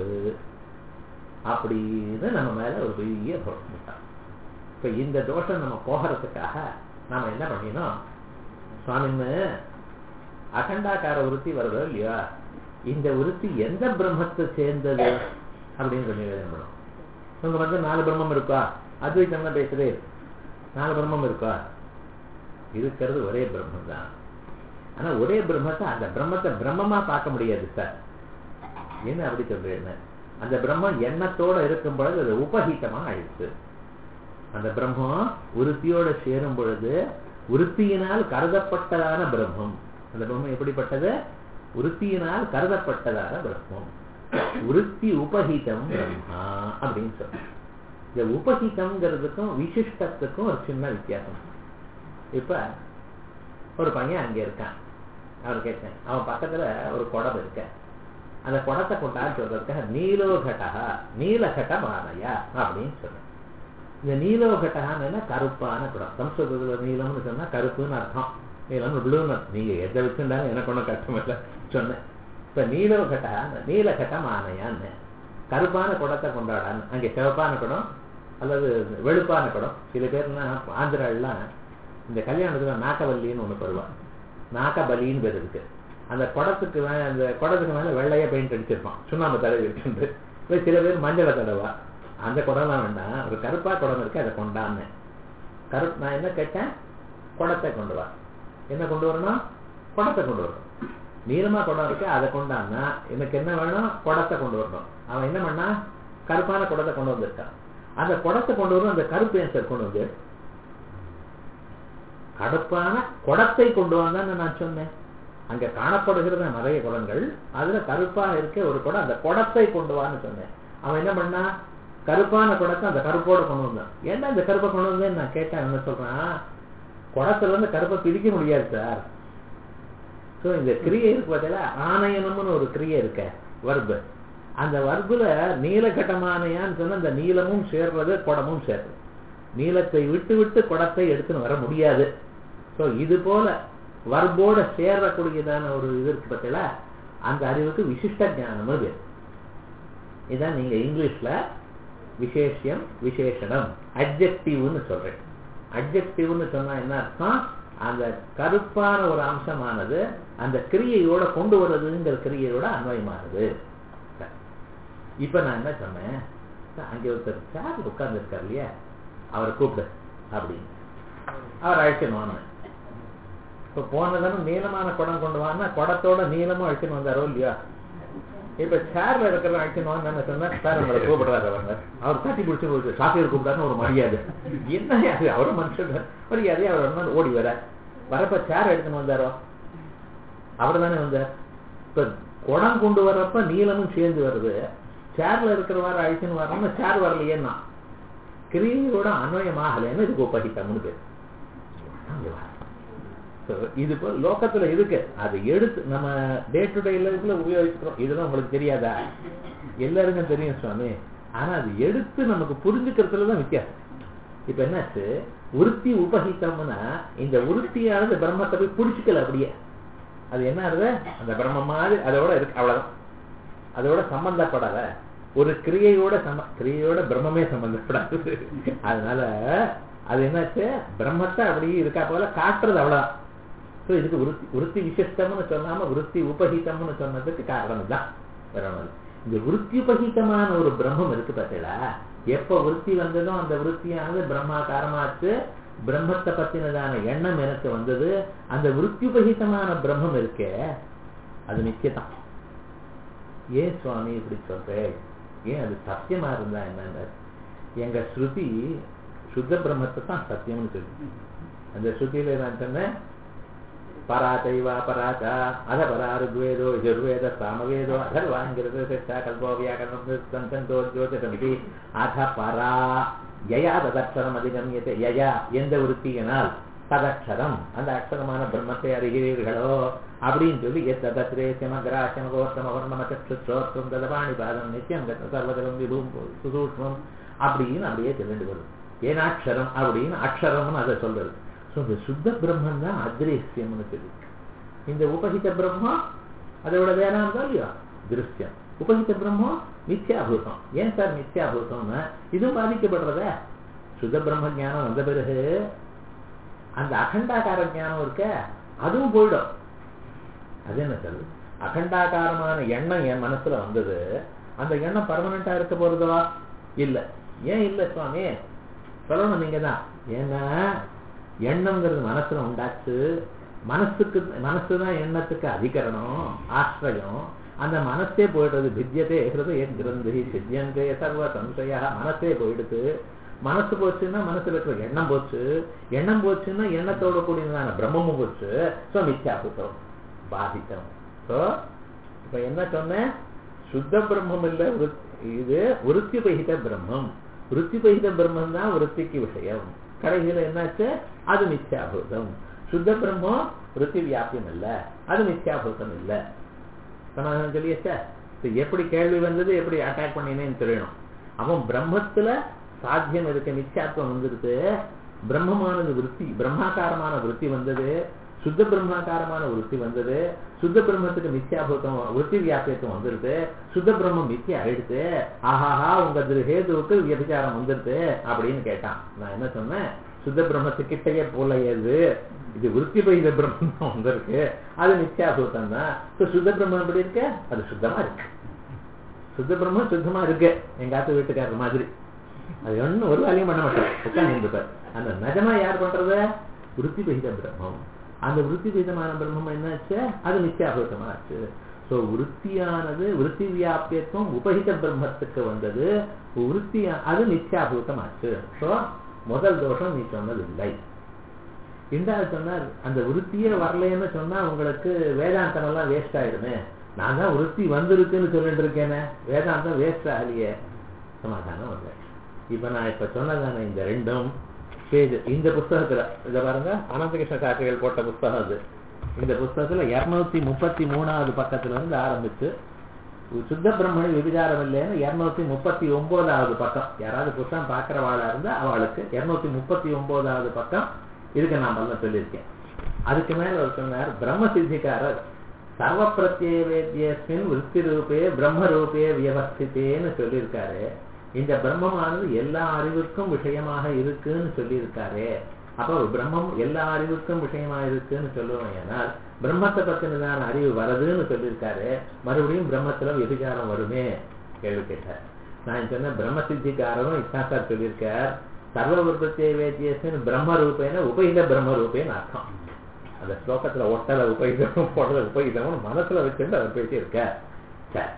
அப்படின்னு நம்ம மேல ஒரு பெரிய தோஷம் இப்ப இந்த தோஷம் நம்ம போகிறதுக்காக நாம என்ன பண்ணினோம் சுவாமின்னு அகண்டாக்கார விருத்தி வருதோ இல்லையா இந்த விருத்தி எந்த பிரம்மத்தை சேர்ந்தது அப்படின்னு சொல்லி வேணும் உங்க வந்து நாலு பிரம்மம் இருக்கா அத்வைத்தம் தான் பேசுறே நாலு பிரம்மம் இருக்கா இருக்கிறது ஒரே பிரம்மம் தான் ஆனா ஒரே பிரம்மத்தை அந்த பிரம்மத்தை பிரம்மமா பார்க்க முடியாது சார் என்ன அப்படி சொல்றேன்னு அந்த பிரம்மம் எண்ணத்தோட இருக்கும் பொழுது அது உபஹீதமா ஆயிடுச்சு அந்த பிரம்மம் உருத்தியோட சேரும் பொழுது உருத்தியினால் கருதப்பட்டதான பிரம்மம் அந்த பிரம்மம் எப்படிப்பட்டது உருத்தியினால் கருதப்பட்டதான பிரம்மம் உருத்தி உபஹிதம் பிரம்மா அப்படின்னு சொல்ற இந்த உபஹிதம்ங்கிறதுக்கும் விசிஷ்டத்துக்கும் ஒரு சின்ன வித்தியாசம் இப்ப ஒரு பையன் அங்க இருக்கான் அவர் கேட்டேன் அவன் பக்கத்துல ஒரு குடம் இருக்க அந்த குடத்தை கொண்டான்னு சொல்றதுக்காக நீலோகட்டா நீலகட்டமானையா அப்படின்னு சொல்றேன் இந்த நீலோகட்டகான்னு கருப்பான குடம் சம்ஸ்கிருதத்துல நீலம்னு சொன்னா கருப்புன்னு அர்த்தம் நீலம்னு ப்ளூன்னு நீங்க எதை வச்சிருந்தாலும் எனக்கு ஒன்றும் கஷ்டம் இல்லை சொன்னேன் இப்ப நீலோகட்டா நீலகட்டம் ஆனையான்னு கருப்பான குடத்தை கொண்டாடான்னு அங்கே சிவப்பான குடம் அல்லது வெளுப்பான குடம் சில பேர்னா ஆந்திராலாம் இந்த கல்யாணத்துல நாக்கவல்லின்னு ஒண்ணு பெறுவான் நாக்கபலின்னு பேர் இருக்கு அந்த குடத்துக்கு மேல அந்த குடத்துக்கு மேல வெள்ளையா பெயிண்ட் அடிச்சிருப்பான் சுண்ணாம்பு தடவை இருக்கு சில பேர் மஞ்சளை தடவா அந்த குடம்லாம் வேண்டாம் ஒரு கருப்பா குடம் இருக்கு அதை கொண்டான்னு கருப்பு நான் என்ன கேட்டேன் குடத்தை கொண்டு வா என்ன கொண்டு வரணும் குடத்தை கொண்டு வரணும் நீளமா குடம் இருக்கு அதை கொண்டான்னா எனக்கு என்ன வேணும் குடத்தை கொண்டு வரணும் அவன் என்ன பண்ணா கருப்பான குடத்தை கொண்டு வந்திருக்கான் அந்த குடத்தை கொண்டு வரணும் அந்த கருப்பு ஏன் சார் கொண்டு வந்து கடுப்பான குடத்தை கொண்டு வந்தான்னு நான் சொன்னேன் அங்க காணப்படுகிற நிறைய குடங்கள் அதுல கருப்பா இருக்க ஒரு குடம் அந்த குடத்தை கொண்டு வான்னு சொன்னேன் அவன் என்ன பண்ணா கருப்பான குடத்தை அந்த கருப்போட கொண்டு வந்தான் ஏன்டா இந்த கருப்பை கொண்டு வந்தேன்னு நான் கேட்டேன் என்ன சொல்றான் குடத்துல இருந்து கருப்பை பிரிக்க முடியாது சார் ஸோ இந்த கிரியை இருக்கு பார்த்தீங்களா ஆணையனம்னு ஒரு கிரியை இருக்க வர்பு அந்த வர்புல நீலகட்டமானையான்னு சொன்னா அந்த நீளமும் சேர்றது குடமும் சேர்றது நீளத்தை விட்டு விட்டு குடத்தை எடுத்துன்னு வர முடியாது ஸோ இது போல வர்போட சேரக்கூடியதான ஒரு இது இருக்கு பார்த்தீங்களா அந்த அறிவுக்கு விசிஷ்ட ஞானம் அது இதான் நீங்க இங்கிலீஷ்ல விசேஷம் விசேஷனம் அப்ஜெக்டிவ்னு சொல்றேன் அப்ஜெக்டிவ்னு சொன்னா என்ன அர்த்தம் அந்த கருப்பான ஒரு அம்சமானது அந்த கிரியையோட கொண்டு வர்றதுங்கிற கிரியையோட அன்வயமானது இப்ப நான் என்ன சொன்னேன் அங்க ஒருத்தர் சார் உட்கார்ந்து இருக்கார் இல்லையா அவரை கூப்பிடு அப்படின்னு அவர் அழைக்கணும் வாங்க இப்ப போனதான நீளமான குடம் கொண்டு வாங்க குடத்தோட நீளமும் அழைச்சுன்னு வந்தாரோ இல்லையா இப்ப சேர்ல இருக்கிற அழைக்கணும் என்ன சொன்னா சார் உங்களை கூப்பிடுறாரு அவங்க அவர் தட்டி பிடிச்சு ஒரு சாப்பியர் கூப்பிட்டாருன்னு ஒரு மரியாதை என்ன அது அவரும் மனுஷன் மரியாதையே அவர் வந்து ஓடி வர வரப்ப சேர் எடுத்துன்னு வந்தாரோ அவர் தானே வந்தார் இப்ப குடம் கொண்டு வர்றப்ப நீளமும் சேர்ந்து வருது சேர்ல இருக்கிறவாறு அழிச்சுன்னு வரோம்னா சேர் வரலையேன்னா கிரியையோட அன்வயமாகலைன்னு இதுக்கு உபகித்தம்னு பேர் அங்க வர. So, இது இப்போ லோகத்துல இருக்கு அது எடுத்து நம்ம டே டு டே லைஃப்ல உபயோகிக்கிறோம் இதெல்லாம் உங்களுக்கு தெரியாதா எல்லாருக்கும் தெரியும் சுவாமி ஆனா அது எடுத்து நமக்கு புரிஞ்சுக்கிறதுல தான் வித்தியாசம் இப்ப என்னாச்சு உருத்தி உபகித்தம்னா இந்த உருத்தியானது பிரம்மத்தை போய் பிடிச்சிக்கல அப்படியே அது என்ன ஆகுது அந்த பிரம்ம மாதிரி அதோட இருக்கு அவ்வளவுதான் அதோட சம்பந்தப்படாத ஒரு கிரியையோட சம்ம கிரியையோட பிரம்மமே சம்பந்தப்படாது அதனால அது என்னாச்சு பிரம்மத்தை அப்படியே இருக்கா போல காட்டுறது அவ்வளவுதான் ஸோ இதுக்கு விருத்தி விருத்தி விசிஷ்டம்னு சொல்லாம விருத்தி உபகிதம்னு சொன்னதுக்கு காரணம் தான் வேற ஒண்ணும் இல்ல. இந்த விருத்தி உபகிதமான ஒரு பிரம்மம் இருக்கு பார்த்தீங்களா எப்ப விருத்தி வந்ததோ அந்த விருத்தியானது பிரம்மாகாரமாச்சு பிரம்மத்தை பத்தினதான எண்ணம் எனக்கு வந்தது அந்த விருத்தி உபகிதமான பிரம்மம் இருக்கே அது நிச்சயதான் ஏன் சுவாமி இப்படி சொல்றேன் ஏன் அது சத்தியமா இருந்தா என்னன்னு எங்க ஸ்ருதி சுத்த பிரம்மத்தை தான் சத்தியம்னு சொல்லி அந்த ஸ்ருதியில நான் சொன்னேன் பராதைவா பராதா அத பரா ருக்வேதோ யஜுர்வேத சாமவேதோ அதர்வாங்கிறது சித்தா கல்போ வியாக்கரணம் சந்தோ ஜோதிடமிதி அத பரா யயா ததக்ஷரம் அதிகமியத்தை யயா எந்த விருத்தியினால் ததக்ஷரம் அந்த அக்ஷரமான பிரம்மத்தை அறிகிறீர்களோ அப்படின்னு சொல்லி எத் ததத்ரே சமகிராசம கோத்தம வர்ணம சோற்றம் ததபாணி பாதம் நித்தியம் கத்த சர்வதலம் விபூம் சுசூஷ்மம் அப்படின்னு அப்படியே தெரிந்து வருது ஏனாட்சரம் அப்படின்னு அக்ஷரம்னு அதை சொல்றது ஸோ இந்த சுத்த பிரம்மன் தான் அத்ரேசியம்னு சொல்லி இந்த உபகித பிரம்மம் அதை விட வேணாம் இருந்தா இல்லையா திருஷ்யம் உபகித பிரம்மம் மித்யாபூதம் ஏன் சார் மித்யாபூதம்னா இதுவும் பாதிக்கப்படுறத சுத்த பிரம்ம ஞானம் வந்த பிறகு அந்த அகண்டாகார ஞானம் இருக்க அதுவும் போயிடும் அது என்ன சொல்லு அகண்டாகாரமான எண்ணம் என் மனசுல வந்தது அந்த எண்ணம் பர்மனண்டா இருக்க போறதா இல்ல ஏன் இல்ல சுவாமி சொல்லணும் நீங்க தான் ஏன்னா எண்ணம்ங்கிறது மனசுல உண்டாச்சு மனசுக்கு மனசு தான் எண்ணத்துக்கு அதிகரணம் ஆசிரியம் அந்த மனசே போயிடுறது பித்தியதே ஹிருதய கிரந்தி சித்தியந்தே சர்வ சம்சயா மனசே போயிடுது மனசு போச்சுன்னா மனசுல இருக்கிற எண்ணம் போச்சு எண்ணம் போச்சுன்னா எண்ணத்தோட கூடியதான பிரம்மமும் போச்சு ஸோ மித்யாபுத்தம் பாதித்தம் ஸோ இப்ப என்ன சொன்னேன் சுத்த பிரம்மம் இல்ல விருத்- இது விருத்தி பகித பிரம்மம் விருத்தி பகித பிரம்மம் தான் விருத்திக்கு விஷயம் கடைசியில என்னாச்சு அது மித்யாபூதம் சுத்த பிரம்மம் விருத்தி வியாபியம் இல்ல அது மித்யாபூதம் இல்ல சமாதானம் சொல்லியாச்சா இது எப்படி கேள்வி வந்தது எப்படி அட்டாக் பண்ணினேன்னு தெரியணும் அவன் பிரம்மத்துல சாத்தியம் இருக்க நிச்சயாத்வம் வந்துருக்கு பிரம்மமானது விருத்தி பிரம்மாகாரமான விருத்தி வந்தது சுத்த பிரம்மாகாரமான விருத்தி வந்தது சுத்த பிரம்மத்துக்கு மித்யாபூதம் விருத்தி வியாபியத்துவம் வந்துருது சுத்த பிரம்மம் மித்திய ஆயிடுது ஆஹாஹா உங்க ஹேதுவுக்கு விபச்சாரம் வந்துருது அப்படின்னு கேட்டான் நான் என்ன சொன்னேன் சுத்த பிரம்மத்துக்கிட்டயே போல ஏது இது விருத்தி பைத பிரம்மம் தான் வந்திருக்கு அது நித்யாபூதம் தான் இப்ப சுத்த பிரம்மம் எப்படி இருக்கு அது சுத்தமா இருக்கு சுத்த பிரம்மம் சுத்தமா இருக்கு எங்க ஆத்து வீட்டுக்காரர் மாதிரி அது ஒண்ணும் ஒரு வேலையும் பண்ண மாட்டார் உட்கார்ந்து அந்த நிஜமா யார் பண்றது விருத்தி பகித பிரம்மம் அந்த விருத்தி பகிதமான பிரம்மம் என்னாச்சு அது நித்தியாபூதமா ஆச்சு சோ விருத்தியானது விருத்தி வியாபியத்துவம் உபகித பிரம்மத்துக்கு வந்தது விருத்தி அது நித்தியாபூதம் ஆச்சு சோ முதல் தோஷம் நீ சொன்னது இல்லை ரெண்டாவது சொன்னார் அந்த விருத்தியே வரலைன்னு சொன்னா உங்களுக்கு வேதாந்தம் எல்லாம் வேஸ்ட் ஆயிடுமே நான் தான் விருத்தி வந்திருக்குன்னு சொல்லிட்டு இருக்கேனே வேதாந்தம் வேஸ்ட் ஆகலையே சமாதானம் இல்லை இப்ப நான் இப்ப சொன்னதானே இந்த ரெண்டும் பேஜ் இந்த புஸ்தகத்துல இத பாருங்க அனந்தகிருஷ்ண சாஸ்திரிகள் போட்ட புஸ்தகம் அது இந்த புஸ்தகத்துல இருநூத்தி முப்பத்தி மூணாவது பக்கத்துல இருந்து ஆரம்பிச்சு சுத்த பிரம்மணி விபிச்சாரம் இல்லைன்னு இருநூத்தி முப்பத்தி ஒன்பதாவது பக்கம் யாராவது புத்தகம் பாக்குறவாளா இருந்தா அவளுக்கு இருநூத்தி முப்பத்தி ஒன்பதாவது பக்கம் இதுக்கு நான் பண்ண சொல்லியிருக்கேன் அதுக்கு மேல அவர் சொன்னார் பிரம்ம சித்திகாரர் சர்வ பிரத்யே வேத்தியஸ்மின் விருத்தி ரூபே பிரம்ம ரூபே வியவஸ்தித்தேன்னு சொல்லியிருக்காரு இந்த பிரம்மமானது எல்லா அறிவுக்கும் விஷயமாக இருக்குன்னு சொல்லியிருக்காரு அப்போ பிரம்மம் எல்லா அறிவுக்கும் விஷயமா இருக்குன்னு சொல்லுவோம் ஏனால் பிரம்மத்தை பத்தினதான அறிவு வருதுன்னு சொல்லியிருக்காரு மறுபடியும் பிரம்மத்துல விபிச்சாரம் வருமே கேள்வி கேட்டார் நான் சொன்ன பிரம்ம சித்திக்காரரும் இதான் சார் சொல்லியிருக்கார் சர்வ விருப்பத்தை வேத்தியசின் பிரம்ம ரூபேன உபகித பிரம்ம ரூபேன்னு அர்த்தம் அந்த ஸ்லோகத்துல ஒட்டல உபகிதம் போடுறது உபகிதம் மனசுல வச்சுட்டு அவர் பேசியிருக்கார் சரி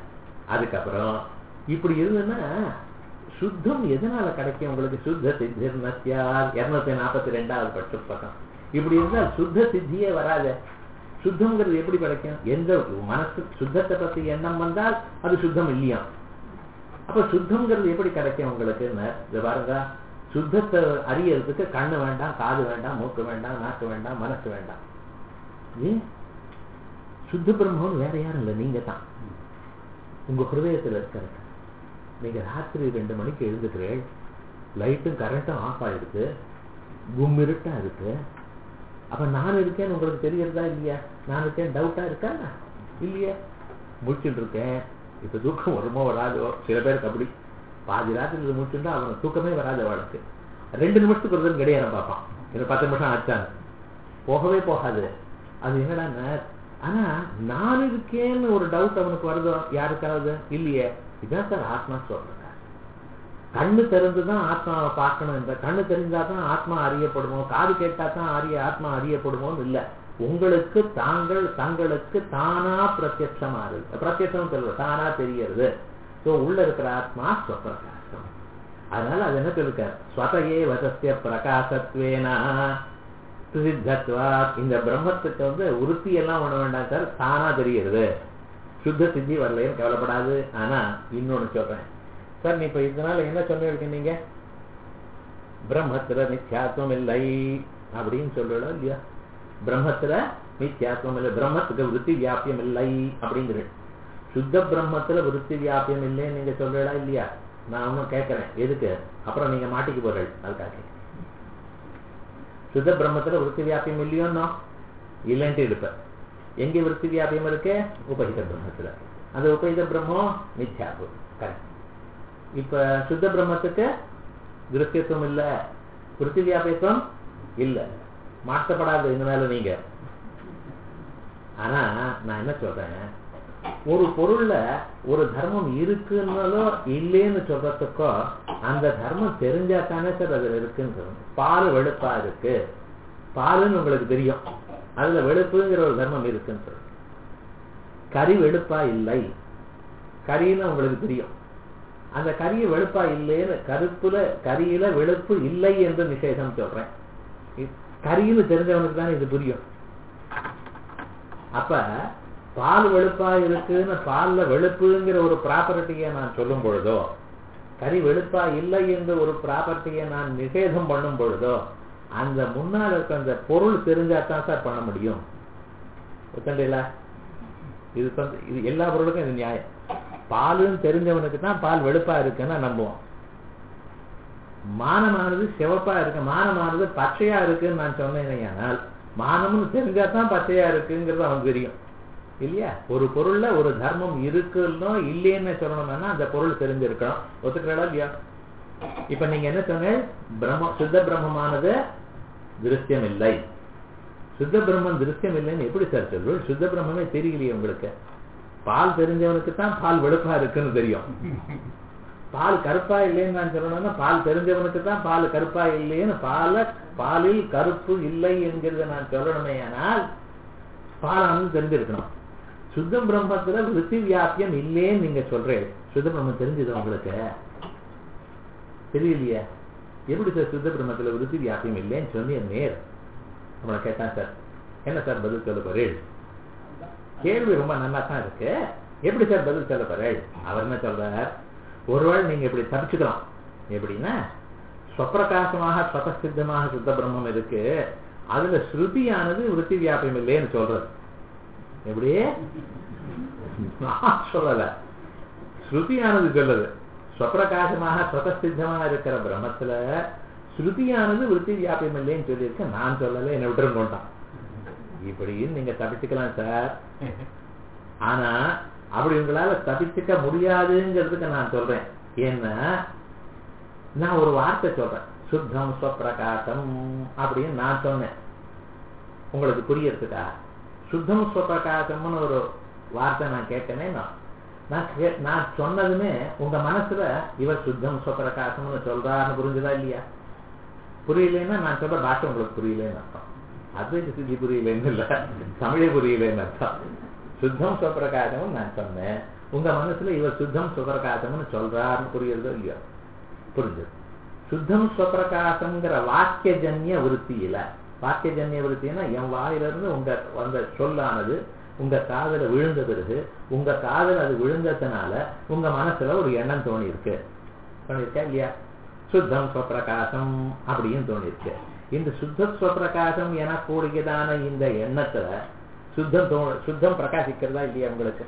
அதுக்கப்புறம் இப்படி இருந்ததுன்னா சுத்தம் எதனால கிடைக்கும் உங்களுக்கு சுத்த சித்திர் நத்தியார் இருநூத்தி நாற்பத்தி ரெண்டாவது பட்ச பக்கம் இப்படி இருந்தால் சுத்த சித்தியே வராது சுத்தம்ங்கிறது எப்படி கிடைக்கும் எந்த மனசு சுத்தத்தை பத்தி எண்ணம் வந்தால் அது சுத்தம் இல்லையா அப்ப சுத்தம்ங்கிறது எப்படி கிடைக்கும் உங்களுக்குன்னு இதை பாருங்க சுத்தத்தை அறியறதுக்கு கண்ணு வேண்டாம் காது வேண்டாம் மூக்கு வேண்டாம் நாக்கு வேண்டாம் மனசு வேண்டாம் ஏன் சுத்த பிரம்மம் வேற யாரும் இல்லை நீங்க தான் உங்க ஹிருதயத்துல இருக்கிறது நீங்க ராத்திரி ரெண்டு மணிக்கு எழுந்துக்கிறேன் லைட்டும் கரண்ட்டும் ஆஃப் ஆயிருக்கு கும்மிருட்டா இருக்கு அப்ப நான் இருக்கேன்னு உங்களுக்கு தெரியறதா இல்லையா நான் இருக்கேன் டவுட்டா இருக்கா இல்லையா முடிச்சுட்டு இருக்கேன் இப்ப தூக்கம் வருமோ வராதோ சில பேருக்கு அப்படி பாதி ராத்திரி முடிச்சுட்டா அவனுக்கு தூக்கமே வராது அவளுக்கு ரெண்டு நிமிஷத்துக்கு ஒரு கிடையாது பார்ப்பான் இது பத்து நிமிஷம் ஆச்சான்னு போகவே போகாது அது என்னடா ஆனா நான் இருக்கேன்னு ஒரு டவுட் அவனுக்கு வருதோ யாருக்காவது இல்லையே இதான் சார் ஆத்மா சொல்றேன் கண்ணு தெரிந்துதான் ஆத்மாவை பார்க்கணும் இந்த கண்ணு தெரிஞ்சாதான் ஆத்மா அறியப்படுமோ காது கேட்டா தான் அறிய ஆத்மா அறியப்படுமோன்னு இல்லை உங்களுக்கு தாங்கள் தங்களுக்கு தானா பிரத்யட்சமா இருக்கு பிரத்யட்சம் சொல்ற தானா தெரியறது ஸோ உள்ள இருக்கிற ஆத்மா ஸ்வப்பிரகாசம் அதனால அது என்ன சொல்லிருக்க ஸ்வதையே வசத்திய பிரகாசத்வேனா சித்தத்வா இந்த பிரம்மத்துக்கு வந்து உறுத்தி எல்லாம் பண்ண வேண்டாம் சார் தானா தெரிகிறது சுத்த சித்தி வரலையும் கவலைப்படாது ஆனா இன்னொன்னு சொல்றேன் சார் நீ இப்ப இதனால என்ன சொல்லிருக்க நீங்க பிரம்மத்துல நித்தியாத்வம் இல்லை அப்படின்னு சொல்லல இல்லையா பிரம்மத்துல நித்தியாத்வம் இல்லை பிரம்மத்துக்கு விருத்தி வியாபியம் இல்லை அப்படிங்கிற சுத்த பிரம்மத்துல விருத்தி வியாபியம் இல்லைன்னு நீங்க சொல்லலா இல்லையா நான் ஒன்னும் கேட்கறேன் எதுக்கு அப்புறம் நீங்க மாட்டிக்கு போறீங்க அதுக்காக சுத்த பிரம்மத்துல விருத்தி வியாபியம் இல்லையோன்னோ இல்லைன்ட்டு இருப்ப எங்க விருத்தி வியாபியம் இருக்கு உபகித பிரம்மத்துல அந்த உபகித பிரம்மம் நித்தியாத்வம் கரெக்ட் இப்ப சுத்த பிரம்மத்துக்கு திருஷ்யத்துவம் இல்ல விருத்தி வியாபியத்துவம் இல்ல மாற்றப்படாது இனிமேல நீங்க ஆனா நான் என்ன சொல்றேன் ஒரு பொருள்ல ஒரு தர்மம் இருக்குன்னாலோ இல்லைன்னு சொல்றதுக்கோ அந்த தர்மம் தெரிஞ்சா தானே சார் அதுல இருக்குன்னு சொல்லணும் பால் வெளுப்பா இருக்கு பாலுன்னு உங்களுக்கு தெரியும் அதுல வெளுப்புங்கிற ஒரு தர்மம் இருக்குன்னு சொல்லணும் கறி வெளுப்பா இல்லை கறின்னு உங்களுக்கு தெரியும் அந்த கறிய வெளுப்பா இல்லைன்னு கருப்புல கரியில வெளுப்பு இல்லை என்று நிஷேதம் சொல்றேன் கரின்னு தெரிஞ்சவனுக்கு தான் இது புரியும் அப்ப பால் வெளுப்பா இருக்குன்னு பால்ல வெளுப்புங்கிற ஒரு ப்ராப்பர்ட்டியை நான் சொல்லும் பொழுதோ கறி வெளுப்பா இல்லை என்று ஒரு ப்ராப்பர்ட்டியை நான் நிஷேதம் பண்ணும் பொழுதோ அந்த முன்னால் இருக்க அந்த பொருள் தெரிஞ்சா தான் சார் பண்ண முடியும் ஒத்தண்டில இது இது எல்லா பொருளுக்கும் இது நியாயம் பாலுன்னு தெரிஞ்சவனுக்கு தான் பால் வெளுப்பா இருக்குன்னு நம்புவோம் மானமானது சிவப்பா இருக்கு மானமானது பச்சையா இருக்குன்னு நான் சொன்னேன் ஆனால் மானம்னு தெரிஞ்சா தான் பச்சையா இருக்குங்கிறது அவனுக்கு தெரியும் இல்லையா ஒரு பொருள்ல ஒரு தர்மம் இருக்குன்னோ இல்லைன்னு சொல்லணும்னா அந்த பொருள் தெரிஞ்சிருக்கணும் ஒத்துக்கிறா இல்லையா இப்ப நீங்க என்ன சொன்ன பிரம்ம சுத்த பிரம்மமானது திருஷ்யம் இல்லை சுத்த பிரம்மம் திருஷ்யம் இல்லைன்னு எப்படி சார் சொல்றது சுத்த பிரம்மமே தெரியலையே உங்களுக்கு பால் தெரிஞ்சவனுக்கு தான் பால் வெளுப்பா இருக்குன்னு தெரியும் பால் கருப்பா இல்லைன்னு நான் சொல்லணும்னா பால் தெரிஞ்சவனுக்கு தான் பால் கருப்பா இல்லைன்னு பால பாலில் கருப்பு இல்லை என்கிறத நான் சொல்லணுமே ஆனால் பாலானது தெரிஞ்சிருக்கணும் சுத்த பிரம்மத்துல விருத்தி வியாபியம் இல்லேன்னு நீங்க சொல்றேன் சுத்த பிரம்மம் தெரிஞ்சது உங்களுக்கு தெரியலையே எப்படி சார் சுத்த பிரம்மத்துல விருத்தி வியாபியம் இல்லைன்னு சொன்னீங்க நேர் நம்மளை கேட்டான் சார் என்ன சார் பதில் சொல்ல போறேன் கேள்வி ரொம்ப நல்லா தான் இருக்கு எப்படி சார் பதில் சொல்ல போறேன் அவர் என்ன சொல்றார் ஒருவேளை நீங்க இப்படி தப்பிச்சுக்கலாம் எப்படின்னா ஸ்வப்பிரகாசமாக ஸ்வதசித்தமாக சுத்த பிரம்மம் இருக்கு அதுல ஸ்ருதியானது விருத்தி வியாபியம் இல்லைன்னு சொல்றது எப்படி நான் சொல்லல ஸ்ருதியானது சொல்லுது ஸ்வப்பிரகாசமாக ஸ்வதசித்தமாக இருக்கிற பிரம்மத்துல ஸ்ருதியானது விருத்தி வியாபியம் இல்லைன்னு சொல்லியிருக்க நான் சொல்லல என்னை விட்டுரும் கொண்டான் இப்படின்னு நீங்க தப்பிச்சுக்கலாம் சார் ஆனா அப்படி உங்களால தப்பிச்சுக்க முடியாதுங்கிறதுக்கு நான் சொல்றேன் ஏன்னா நான் ஒரு வார்த்தை சொல்றேன் சுத்தம் ஸ்வப்பிரகாசம் அப்படின்னு நான் சொன்னேன் உங்களுக்கு புரியறதுக்கா சுத்தம் ஸ்வப்பிரகாசம்னு ஒரு வார்த்தை நான் கேட்டேனே நான் நான் கே- நான் சொன்னதுமே உங்க மனசுல இவர் சுத்தம் ஸ்வப்பிரகாசம்னு சொல்றாருன்னு புரிஞ்சுதா இல்லையா புரியலன்னா நான் சொல்ற பாஷை உங்களுக்கு புரியலன்னு அர்த்தம் அத்வைத சித்தி புரியலன்னு இல்ல தமிழே புரியலன்னு அர்த்தம் சுத்தம் ஸ்வப்பிரகாசம் நான் சொன்னேன் உங்க மனசுல இவர் சுத்தம் சுப்பிரகாசம்னு சொல்றாருன்னு புரியுறதோ இல்லையோ புரிஞ்சது சுத்தம் சுப்பிரகாசம்ங்கிற வாக்கியஜன்ய விருத்தியில வாக்கியஜன்ய விருத்தினா என் வாயிலிருந்து உங்க அந்த சொல்லானது உங்க காதல விழுந்த பிறகு உங்க காதல் அது விழுந்ததுனால உங்க மனசுல ஒரு எண்ணம் தோணி இருக்கு தோணிருக்கா இல்லையா சுத்தம் ஸ்வப்பிரகாசம் அப்படின்னு தோணிருக்கு இந்த சுத்த ஸ்வப்பிரகாசம் எனக்கூடியதான இந்த எண்ணத்துல சுத்தம் தோ சுத்தம் பிரகாசிக்கிறதா இல்லையா உங்களுக்கு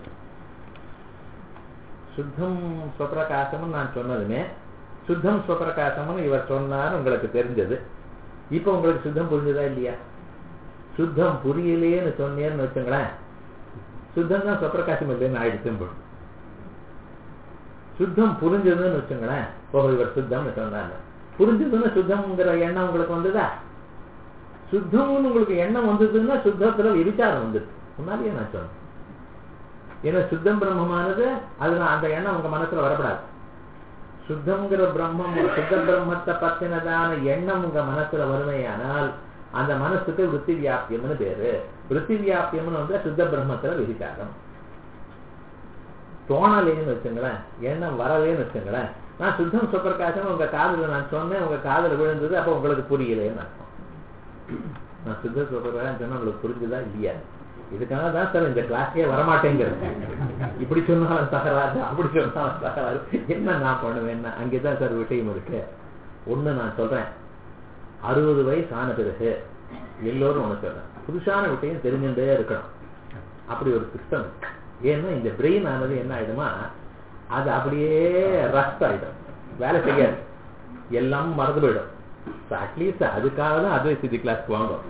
சுத்தம் ஸ்வப்பிரகாசம்னு நான் சொன்னதுமே சுத்தம் ஸ்வப்பிரகாசம்னு இவர் சொன்னார் உங்களுக்கு தெரிஞ்சது இப்ப உங்களுக்கு சுத்தம் புரிஞ்சதா இல்லையா சுத்தம் புரியலேன்னு சொன்னேன்னு வச்சுங்களேன் சுத்தம் தான் ஸ்வப்பிரகாசம் இல்லைன்னு ஆயிடுச்சு சுத்தம் புரிஞ்சதுன்னு வச்சுங்களேன் ஓ இவர் சுத்தம்னு சொன்னாங்க புரிஞ்சதுன்னு சுத்தம்ங்கிற எண்ணம் உங்களுக்கு வந்ததா சுத்தம்னு உங்களுக்கு எண்ணம் வந்ததுன்னா சுத்தத்துல விசாரம் வந்தது முன்னாடியே நான் சொன்னேன் ஏன்னா சுத்தம் பிரம்மமானது அதுல அந்த எண்ணம் உங்க மனசுல வரப்படாது சுத்தம்ங்கிற பிரம்மம் சுத்த பிரம்மத்தை பத்தினதான எண்ணம் உங்க மனசுல வறுமையானால் அந்த மனசுக்கு விற்பி வியாபியம்னு பேரு விற்பி வியாபியம்னு வந்து சுத்த பிரம்மத்துல விதிக்காரம் தோணலேன்னு வச்சுங்களேன் எண்ணம் வரலேன்னு வச்சுங்களேன் நான் சுத்தம் சுப்பிரகாசம் உங்க காதுல நான் சொன்னேன் உங்க காதுல விழுந்தது அப்ப உங்களுக்கு புரியலேன்னு அர்த்தம் நான் சுத்த சுப்பிரகாசம் சொன்னா உங்களுக்கு புரிஞ்சுதா இல்லையா இதுக்காக தான் சார் இந்த கிளாஸே வரமாட்டேங்கிறது இப்படி சொன்னாலும் தகராறு அப்படி சொன்னாலும் தகராறு என்ன நான் பண்ணுவேன் அங்கேதான் சார் விஷயம் இருக்கு ஒண்ணு நான் சொல்றேன் அறுபது வயசு ஆன பிறகு எல்லோரும் ஒண்ணு சொல்றேன் புதுசான விஷயம் தெரிஞ்சுட்டே இருக்கணும் அப்படி ஒரு சிஸ்டம் இருக்கு ஏன்னா இந்த பிரெயின் ஆனது என்ன ஆயிடுமா அது அப்படியே ரஸ்ட் ஆயிடும் வேலை செய்யாது எல்லாம் மறந்து போயிடும் அட்லீஸ்ட் அதுக்காக தான் அத்வை சித்தி கிளாஸ்க்கு வாங்கும்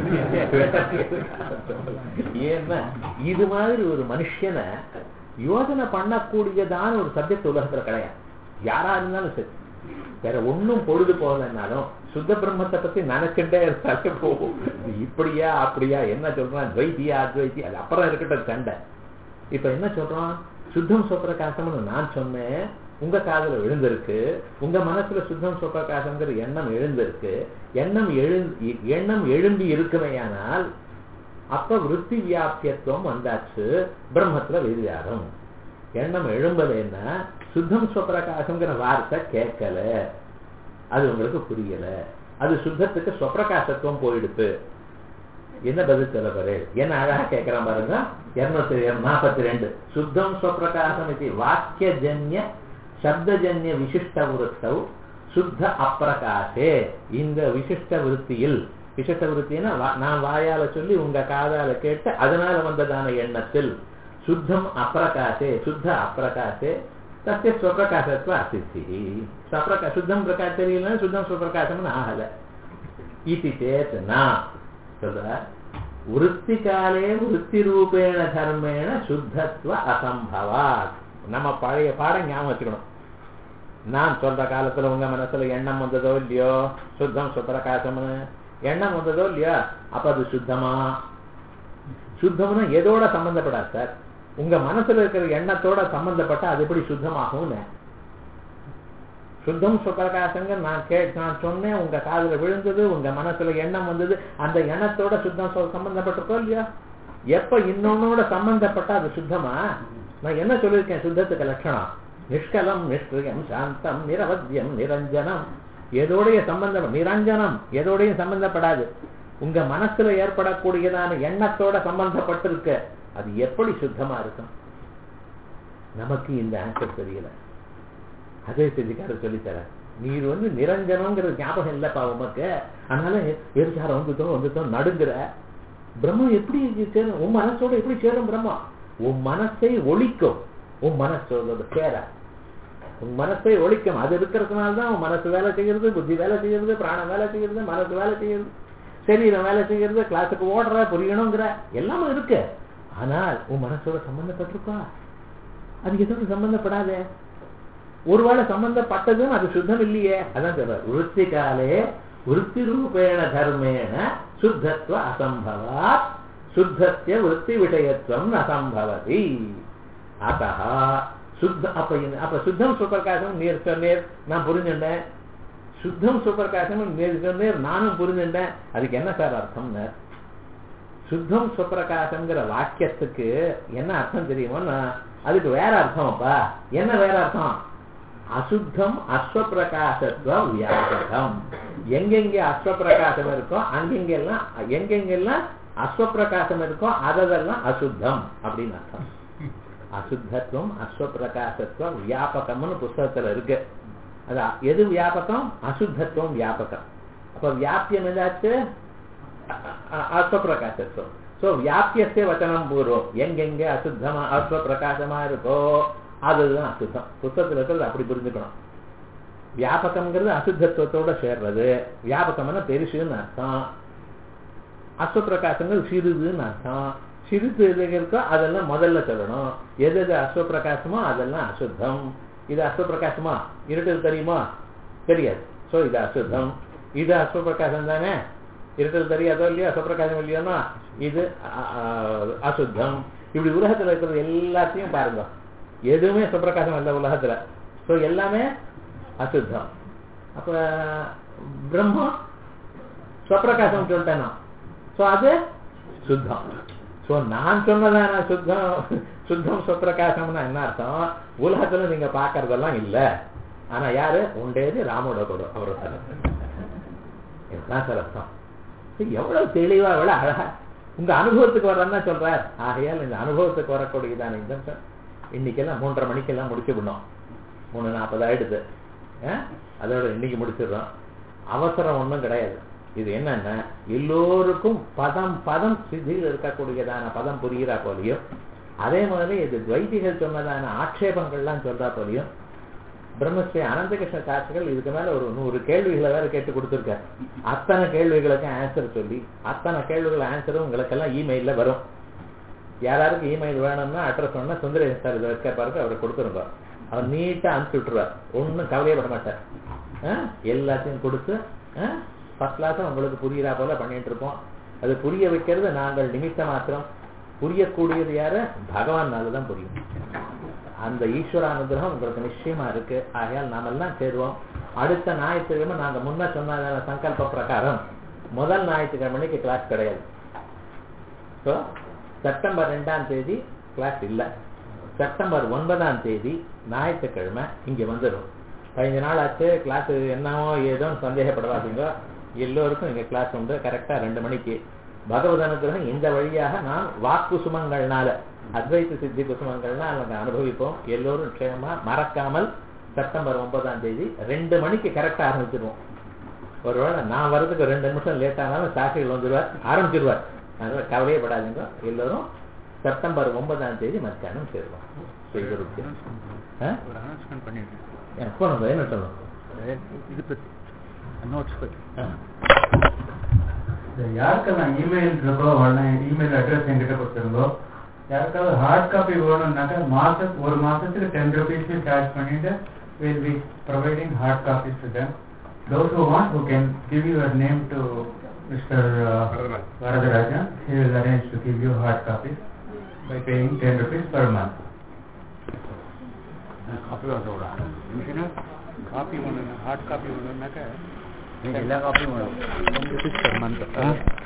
ஏன்னா இது மாதிரி ஒரு மனுஷனை யோசனை பண்ணக்கூடியதான ஒரு சப்ஜெக்ட் உலகத்துல கிடையாது யாரா இருந்தாலும் சரி வேற ஒன்னும் பொழுது போகலன்னாலும் சுத்த பிரம்மத்தை பத்தி நினைச்சுட்டே இருந்தாலே போகும் இப்படியா அப்படியா என்ன சொல்றான் துவைத்தியா அத்வைத்தியா அது அப்புறம் இருக்கட்டும் சண்டை இப்ப என்ன சொல்றோம் சுத்தம் சுப்பிரகாசம்னு நான் சொன்னேன் உங்க காதல விழுந்திருக்கு உங்க மனசுல சுத்தம் சுப்பிரகாசம்ங்கிற எண்ணம் எழுந்திருக்கு எண்ணம் எழு எண்ணம் எழும்பி இருக்குமையானால் அப்ப விற்பி வியாபியத்துவம் வந்தாச்சு பிரம்மத்துல விதியாரம் எண்ணம் எழும்பலைன்னா சுத்தம் சுப்பிரகாசம்ங்கிற வார்த்தை கேட்கல அது உங்களுக்கு புரியல அது சுத்தத்துக்கு சுப்பிரகாசத்துவம் போயிடுது என்ன பதில் சொல்ல பாரு என்ன அழகா கேட்கிறான் பாருங்க இருநூத்தி நாற்பத்தி ரெண்டு சுத்தம் ஸ்வப்பிரகாசம் இது வாக்கியஜன்ய சப்தஜன்ய விசிஷ்ட விருத்தவ் சுத்த அப்பிரகாசே இந்த விசிஷ்ட விருத்தியில் விசிஷ்ட விருத்தினா நான் வாயால சொல்லி உங்க காதால கேட்டு அதனால வந்ததான எண்ணத்தில் சுத்தம் அப்பிரகாசே சுத்த அப்பிரகாசே தத்திய ஸ்வப்பிரகாசத்துவ அசித்தி ஸ்வப்பிரகா சுத்தம் பிரகாஷ் தெரியல சுத்தம் ஸ்வப்பிரகாசம்னு ஆகல இது சேத் நான் சொல்ற விற்பி காலே விற்பி ரூபேண தர்மேண சுத்தத்துவ அசம்பவாத் நம்ம பழைய பாடம் ஞாபகம் வச்சுக்கணும் நான் சொல்ற காலத்துல உங்க மனசுல எண்ணம் வந்ததோ இல்லையோ சுத்தம் சுப்பிரகாசம்னு எண்ணம் வந்ததோ இல்லையா அப்ப அது சுத்தமா சுத்தம்னா எதோட சம்பந்தப்படாது சார் உங்க மனசுல இருக்கிற எண்ணத்தோட சம்பந்தப்பட்ட அது எப்படி சுத்தமாகும்னு சுத்தம் சுப்பிரகாசங்க நான் கே நான் சொன்னேன் உங்க காதுல விழுந்தது உங்க மனசுல எண்ணம் வந்தது அந்த எண்ணத்தோட சுத்தம் சம்பந்தப்பட்டிருக்கோ இல்லையா எப்ப இன்னொன்னோட சம்பந்தப்பட்டா அது சுத்தமா நான் என்ன சொல்லியிருக்கேன் சுத்தத்துக்கு லட்சணம் நிஷ்கலம் நிஷ்கிரியம் சாந்தம் நிரவத்தியம் நிரஞ்சனம் எதோடைய சம்பந்தம் நிரஞ்சனம் எதோடையும் சம்பந்தப்படாது உங்க மனசுல ஏற்படக்கூடியதான எண்ணத்தோட சம்பந்தப்பட்டிருக்க அது எப்படி சுத்தமா இருக்கும் நமக்கு இந்த ஆன்சர் தெரியல அதே செஞ்சுக்கார சொல்லித்தர நீர் வந்து நிரஞ்சனங்கிற ஞாபகம் இல்லப்பா உமக்கு அதனால எரிச்சாரம் வந்துட்டோம் வந்துட்டோம் நடுங்குற பிரம்மம் எப்படி சேரும் உன் மனசோட எப்படி சேரும் பிரம்மம் உன் மனசை ஒழிக்கும் உன் மனசோட சேர உன் மனசை ஒழிக்கும் அது இருக்கிறதுனால தான் உன் மனசு வேலை செய்யறது புத்தி வேலை செய்யறது பிராணம் வேலை செய்யறது மனசு வேலை செய்யறது சரீரம் வேலை செய்யறது கிளாஸுக்கு ஓடுற புரியணுங்கிற எல்லாமே இருக்கு ஆனால் உன் மனசோட சம்பந்தப்பட்டிருக்கா அது எதோட சம்பந்தப்படாதே ஒருவேளை சம்பந்தப்பட்டதும் அது சுத்தம் இல்லையே அதான் சொல்ற விருத்தி காலே விருத்தி ரூபேண தர்மேண சுத்தத்துவ அசம்பவா சுத்தத்திய விருத்தி விஷயத்துவம் அசம்பவதி அத்தா சுத்த அப்ப அப்ப சுத்தம் சுப்பிரகாசம் நீர் சொன்னேர் நான் புரிஞ்சுட்டேன் சுத்தம் சுப்பிரகாசம் நீர் சொன்னேர் நானும் புரிஞ்சுட்டேன் அதுக்கு என்ன சார் அர்த்தம் சுத்தம் சுப்பிரகாசம்ங்கிற வாக்கியத்துக்கு என்ன அர்த்தம் தெரியுமோன்னா அதுக்கு வேற அர்த்தம்ப்பா என்ன வேற அர்த்தம் அசுத்தம் அஸ்வப்பிரகாசத்துவ வியாபகம் எங்கெங்க அஸ்வப்பிரகாசம் இருக்கோ அங்கெங்கெல்லாம் எங்கெங்கெல்லாம் அஸ்வப்பிரகாசம் இருக்கோ அதெல்லாம் அசுத்தம் அப்படின்னு அர்த்தம் அசுத்தத்துவம் அஸ்வப்பிரகாசத்துவம் வியாபகம்னு புஸ்தகத்துல இருக்கு அது எது வியாபகம் அசுத்தத்துவம் வியாபகம் அப்ப வியாபியம் ஏதாச்சு அஸ்வப்பிரகாசத்துவம் சோ வியாபியத்தை வச்சனம் பூர்வம் எங்கெங்க அசுத்தமா அஸ்வப்பிரகாசமா இருக்கோ அதுதான் அசுத்தம் புத்தகத்துல இருக்கிறது அப்படி புரிஞ்சுக்கணும் வியாபகம்ங்கிறது அசுத்தத்துவத்தோட சேர்றது வியாபகம்னா பெருசுன்னு அர்த்தம் அஸ்வப்பிரகாசங்கள் சிறிதுன்னு அர்த்தம் சிறிது எது இருக்கோ அதெல்லாம் முதல்ல சொல்லணும் எது எது அஸ்வப்பிரகாசமோ அதெல்லாம் அசுத்தம் இது அஸ்வப்பிரகாசமா இருட்டல் தெரியுமா தெரியாது சோ இது அசுத்தம் இது அஸ்வப்பிரகாசம் தானே இருட்டல் தெரியாதோ இல்லையோ அஸ்வப்பிரகாசம் இல்லையோனா இது அசுத்தம் இப்படி உலகத்துல இருக்கிறது எல்லாத்தையும் பாருங்க எதுவுமே சுப்பிரகாசம் இல்லை உலகத்துல சோ எல்லாமே அசுத்தம் அப்ப பிரம்மம் ஸ்வப்பிரகாசம் சொல்லிட்டேன் சோ அது சுத்தம் சோ நான் சொன்னதான சுத்தம் சுத்தம் சுப்பிரகாசம்னா என்ன அர்த்தம் உலகத்துல நீங்க பாக்குறதெல்லாம் இல்ல ஆனா யாரு உண்டேது ராமோட கூட அவரோட இதுதான் சார் அர்த்தம் எவ்வளவு தெளிவா எவ்வளவு அழகா உங்க அனுபவத்துக்கு வரன்னா சொல்றார் ஆகையால் இந்த அனுபவத்துக்கு வரக்கூடியதான இந்த சார் இன்னைக்கெல்லாம் மூன்றரை மணிக்கெல்லாம் முடிச்சு விடணும் மூணு நாற்பது ஆயிடுது அதோட இன்னைக்கு முடிச்சிடுறோம் அவசரம் ஒன்றும் கிடையாது இது என்னன்னா எல்லோருக்கும் பதம் பதம் சிதியில் இருக்கக்கூடியதான பதம் புரிகிறா போலையும் அதே மாதிரி இது துவைதிகள் சொன்னதான ஆட்சேபங்கள்லாம் சொல்றா போலையும் பிரம்மஸ்ரீ அனந்தகிருஷ்ண சாட்சிகள் இதுக்கு மேல ஒரு நூறு கேள்விகளை வேற கேட்டு கொடுத்துருக்காரு அத்தனை கேள்விகளுக்கு ஆன்சர் சொல்லி அத்தனை கேள்விகள் ஆன்சரும் உங்களுக்கெல்லாம் இமெயில்ல வரும் யாராருக்கு இமெயில் வேணும்னா அட்ரஸ் வேணும்னா சுந்தரேஷ் சார் இதை வைக்க பாருங்க அவரை கொடுத்துருங்க அவர் நீட்டா அனுப்பிச்சு விட்டுருவார் ஒன்றும் கவலையப்பட மாட்டார் எல்லாத்தையும் கொடுத்து ஃபர்ஸ்ட் கிளாஸ் உங்களுக்கு புரியுறா போல பண்ணிட்டு இருப்போம் அது புரிய வைக்கிறது நாங்கள் நிமித்த மாத்திரம் புரியக்கூடியது யாரு பகவான் தான் புரியும் அந்த ஈஸ்வர அனுகிரகம் உங்களுக்கு நிச்சயமா இருக்கு ஆகையால் நாமெல்லாம் சேருவோம் அடுத்த ஞாயிற்றுக்கிழமை நாங்க முன்ன சொன்ன சங்கல்ப பிரகாரம் முதல் ஞாயிற்றுக்கிழமைக்கு கிளாஸ் கிடையாது ஸோ செப்டம்பர் ரெண்டாம் தேதி கிளாஸ் இல்லை செப்டம்பர் ஒன்பதாம் தேதி ஞாயிற்றுக்கிழமை இங்க வந்துடும் பதினஞ்சு நாள் ஆச்சு கிளாஸ் என்னவோ ஏதோன்னு சந்தேகப்படாதீங்க எல்லோருக்கும் இங்க கிளாஸ் உண்டு கரெக்டா ரெண்டு மணிக்கு பகவத் அனுகிரகம் இந்த வழியாக நாம் வாக்கு சுமங்கள்னால அத்வைத்த சித்தி குசுமங்கள்னா நாங்க அனுபவிப்போம் எல்லோரும் க்ஷேமா மறக்காமல் செப்டம்பர் ஒன்பதாம் தேதி ரெண்டு மணிக்கு கரெக்டா ஆரம்பிச்சிருவோம் ஒருவேளை நான் வர்றதுக்கு ரெண்டு நிமிஷம் லேட் ஆனாலும் சாட்சிகள் வந்துடுவார் ஆரம்பிச்சிருவார் அதனால கவலையே படாதீங்க எல்லோரும் செப்டம்பர் ஒன்பதாம் தேதி மத்தியானம் சேருவோம் செய்திருக்கு ஒரு அனௌன்ஸ்மெண்ட் பண்ணிருக்கேன் எப்போ நம்ம என்ன சொல்லணும் இது பத்தி நோட்ஸ் பத்தி யாருக்கெல்லாம் இமெயில் இருக்கோ உடனே இமெயில் அட்ரஸ் என்கிட்ட கொடுத்துருந்தோ யாருக்காவது ஹார்ட் காப்பி வேணும்னாக்கா மாசம் ஒரு மாசத்துக்கு டென் ருபீஸ் சார்ஜ் பண்ணிட்டு will be providing hard copies to them those who want who can give your name to Mr. Uh, Varadarajan he will arrange to give you hard copies by paying 10 rupees per month copy வாங்க சொல்கிறா மிஷினர் copy ஒன்று hard copy ஒன்றுனாக்கா எல்லா காப்பியும் வேணும் rupees per month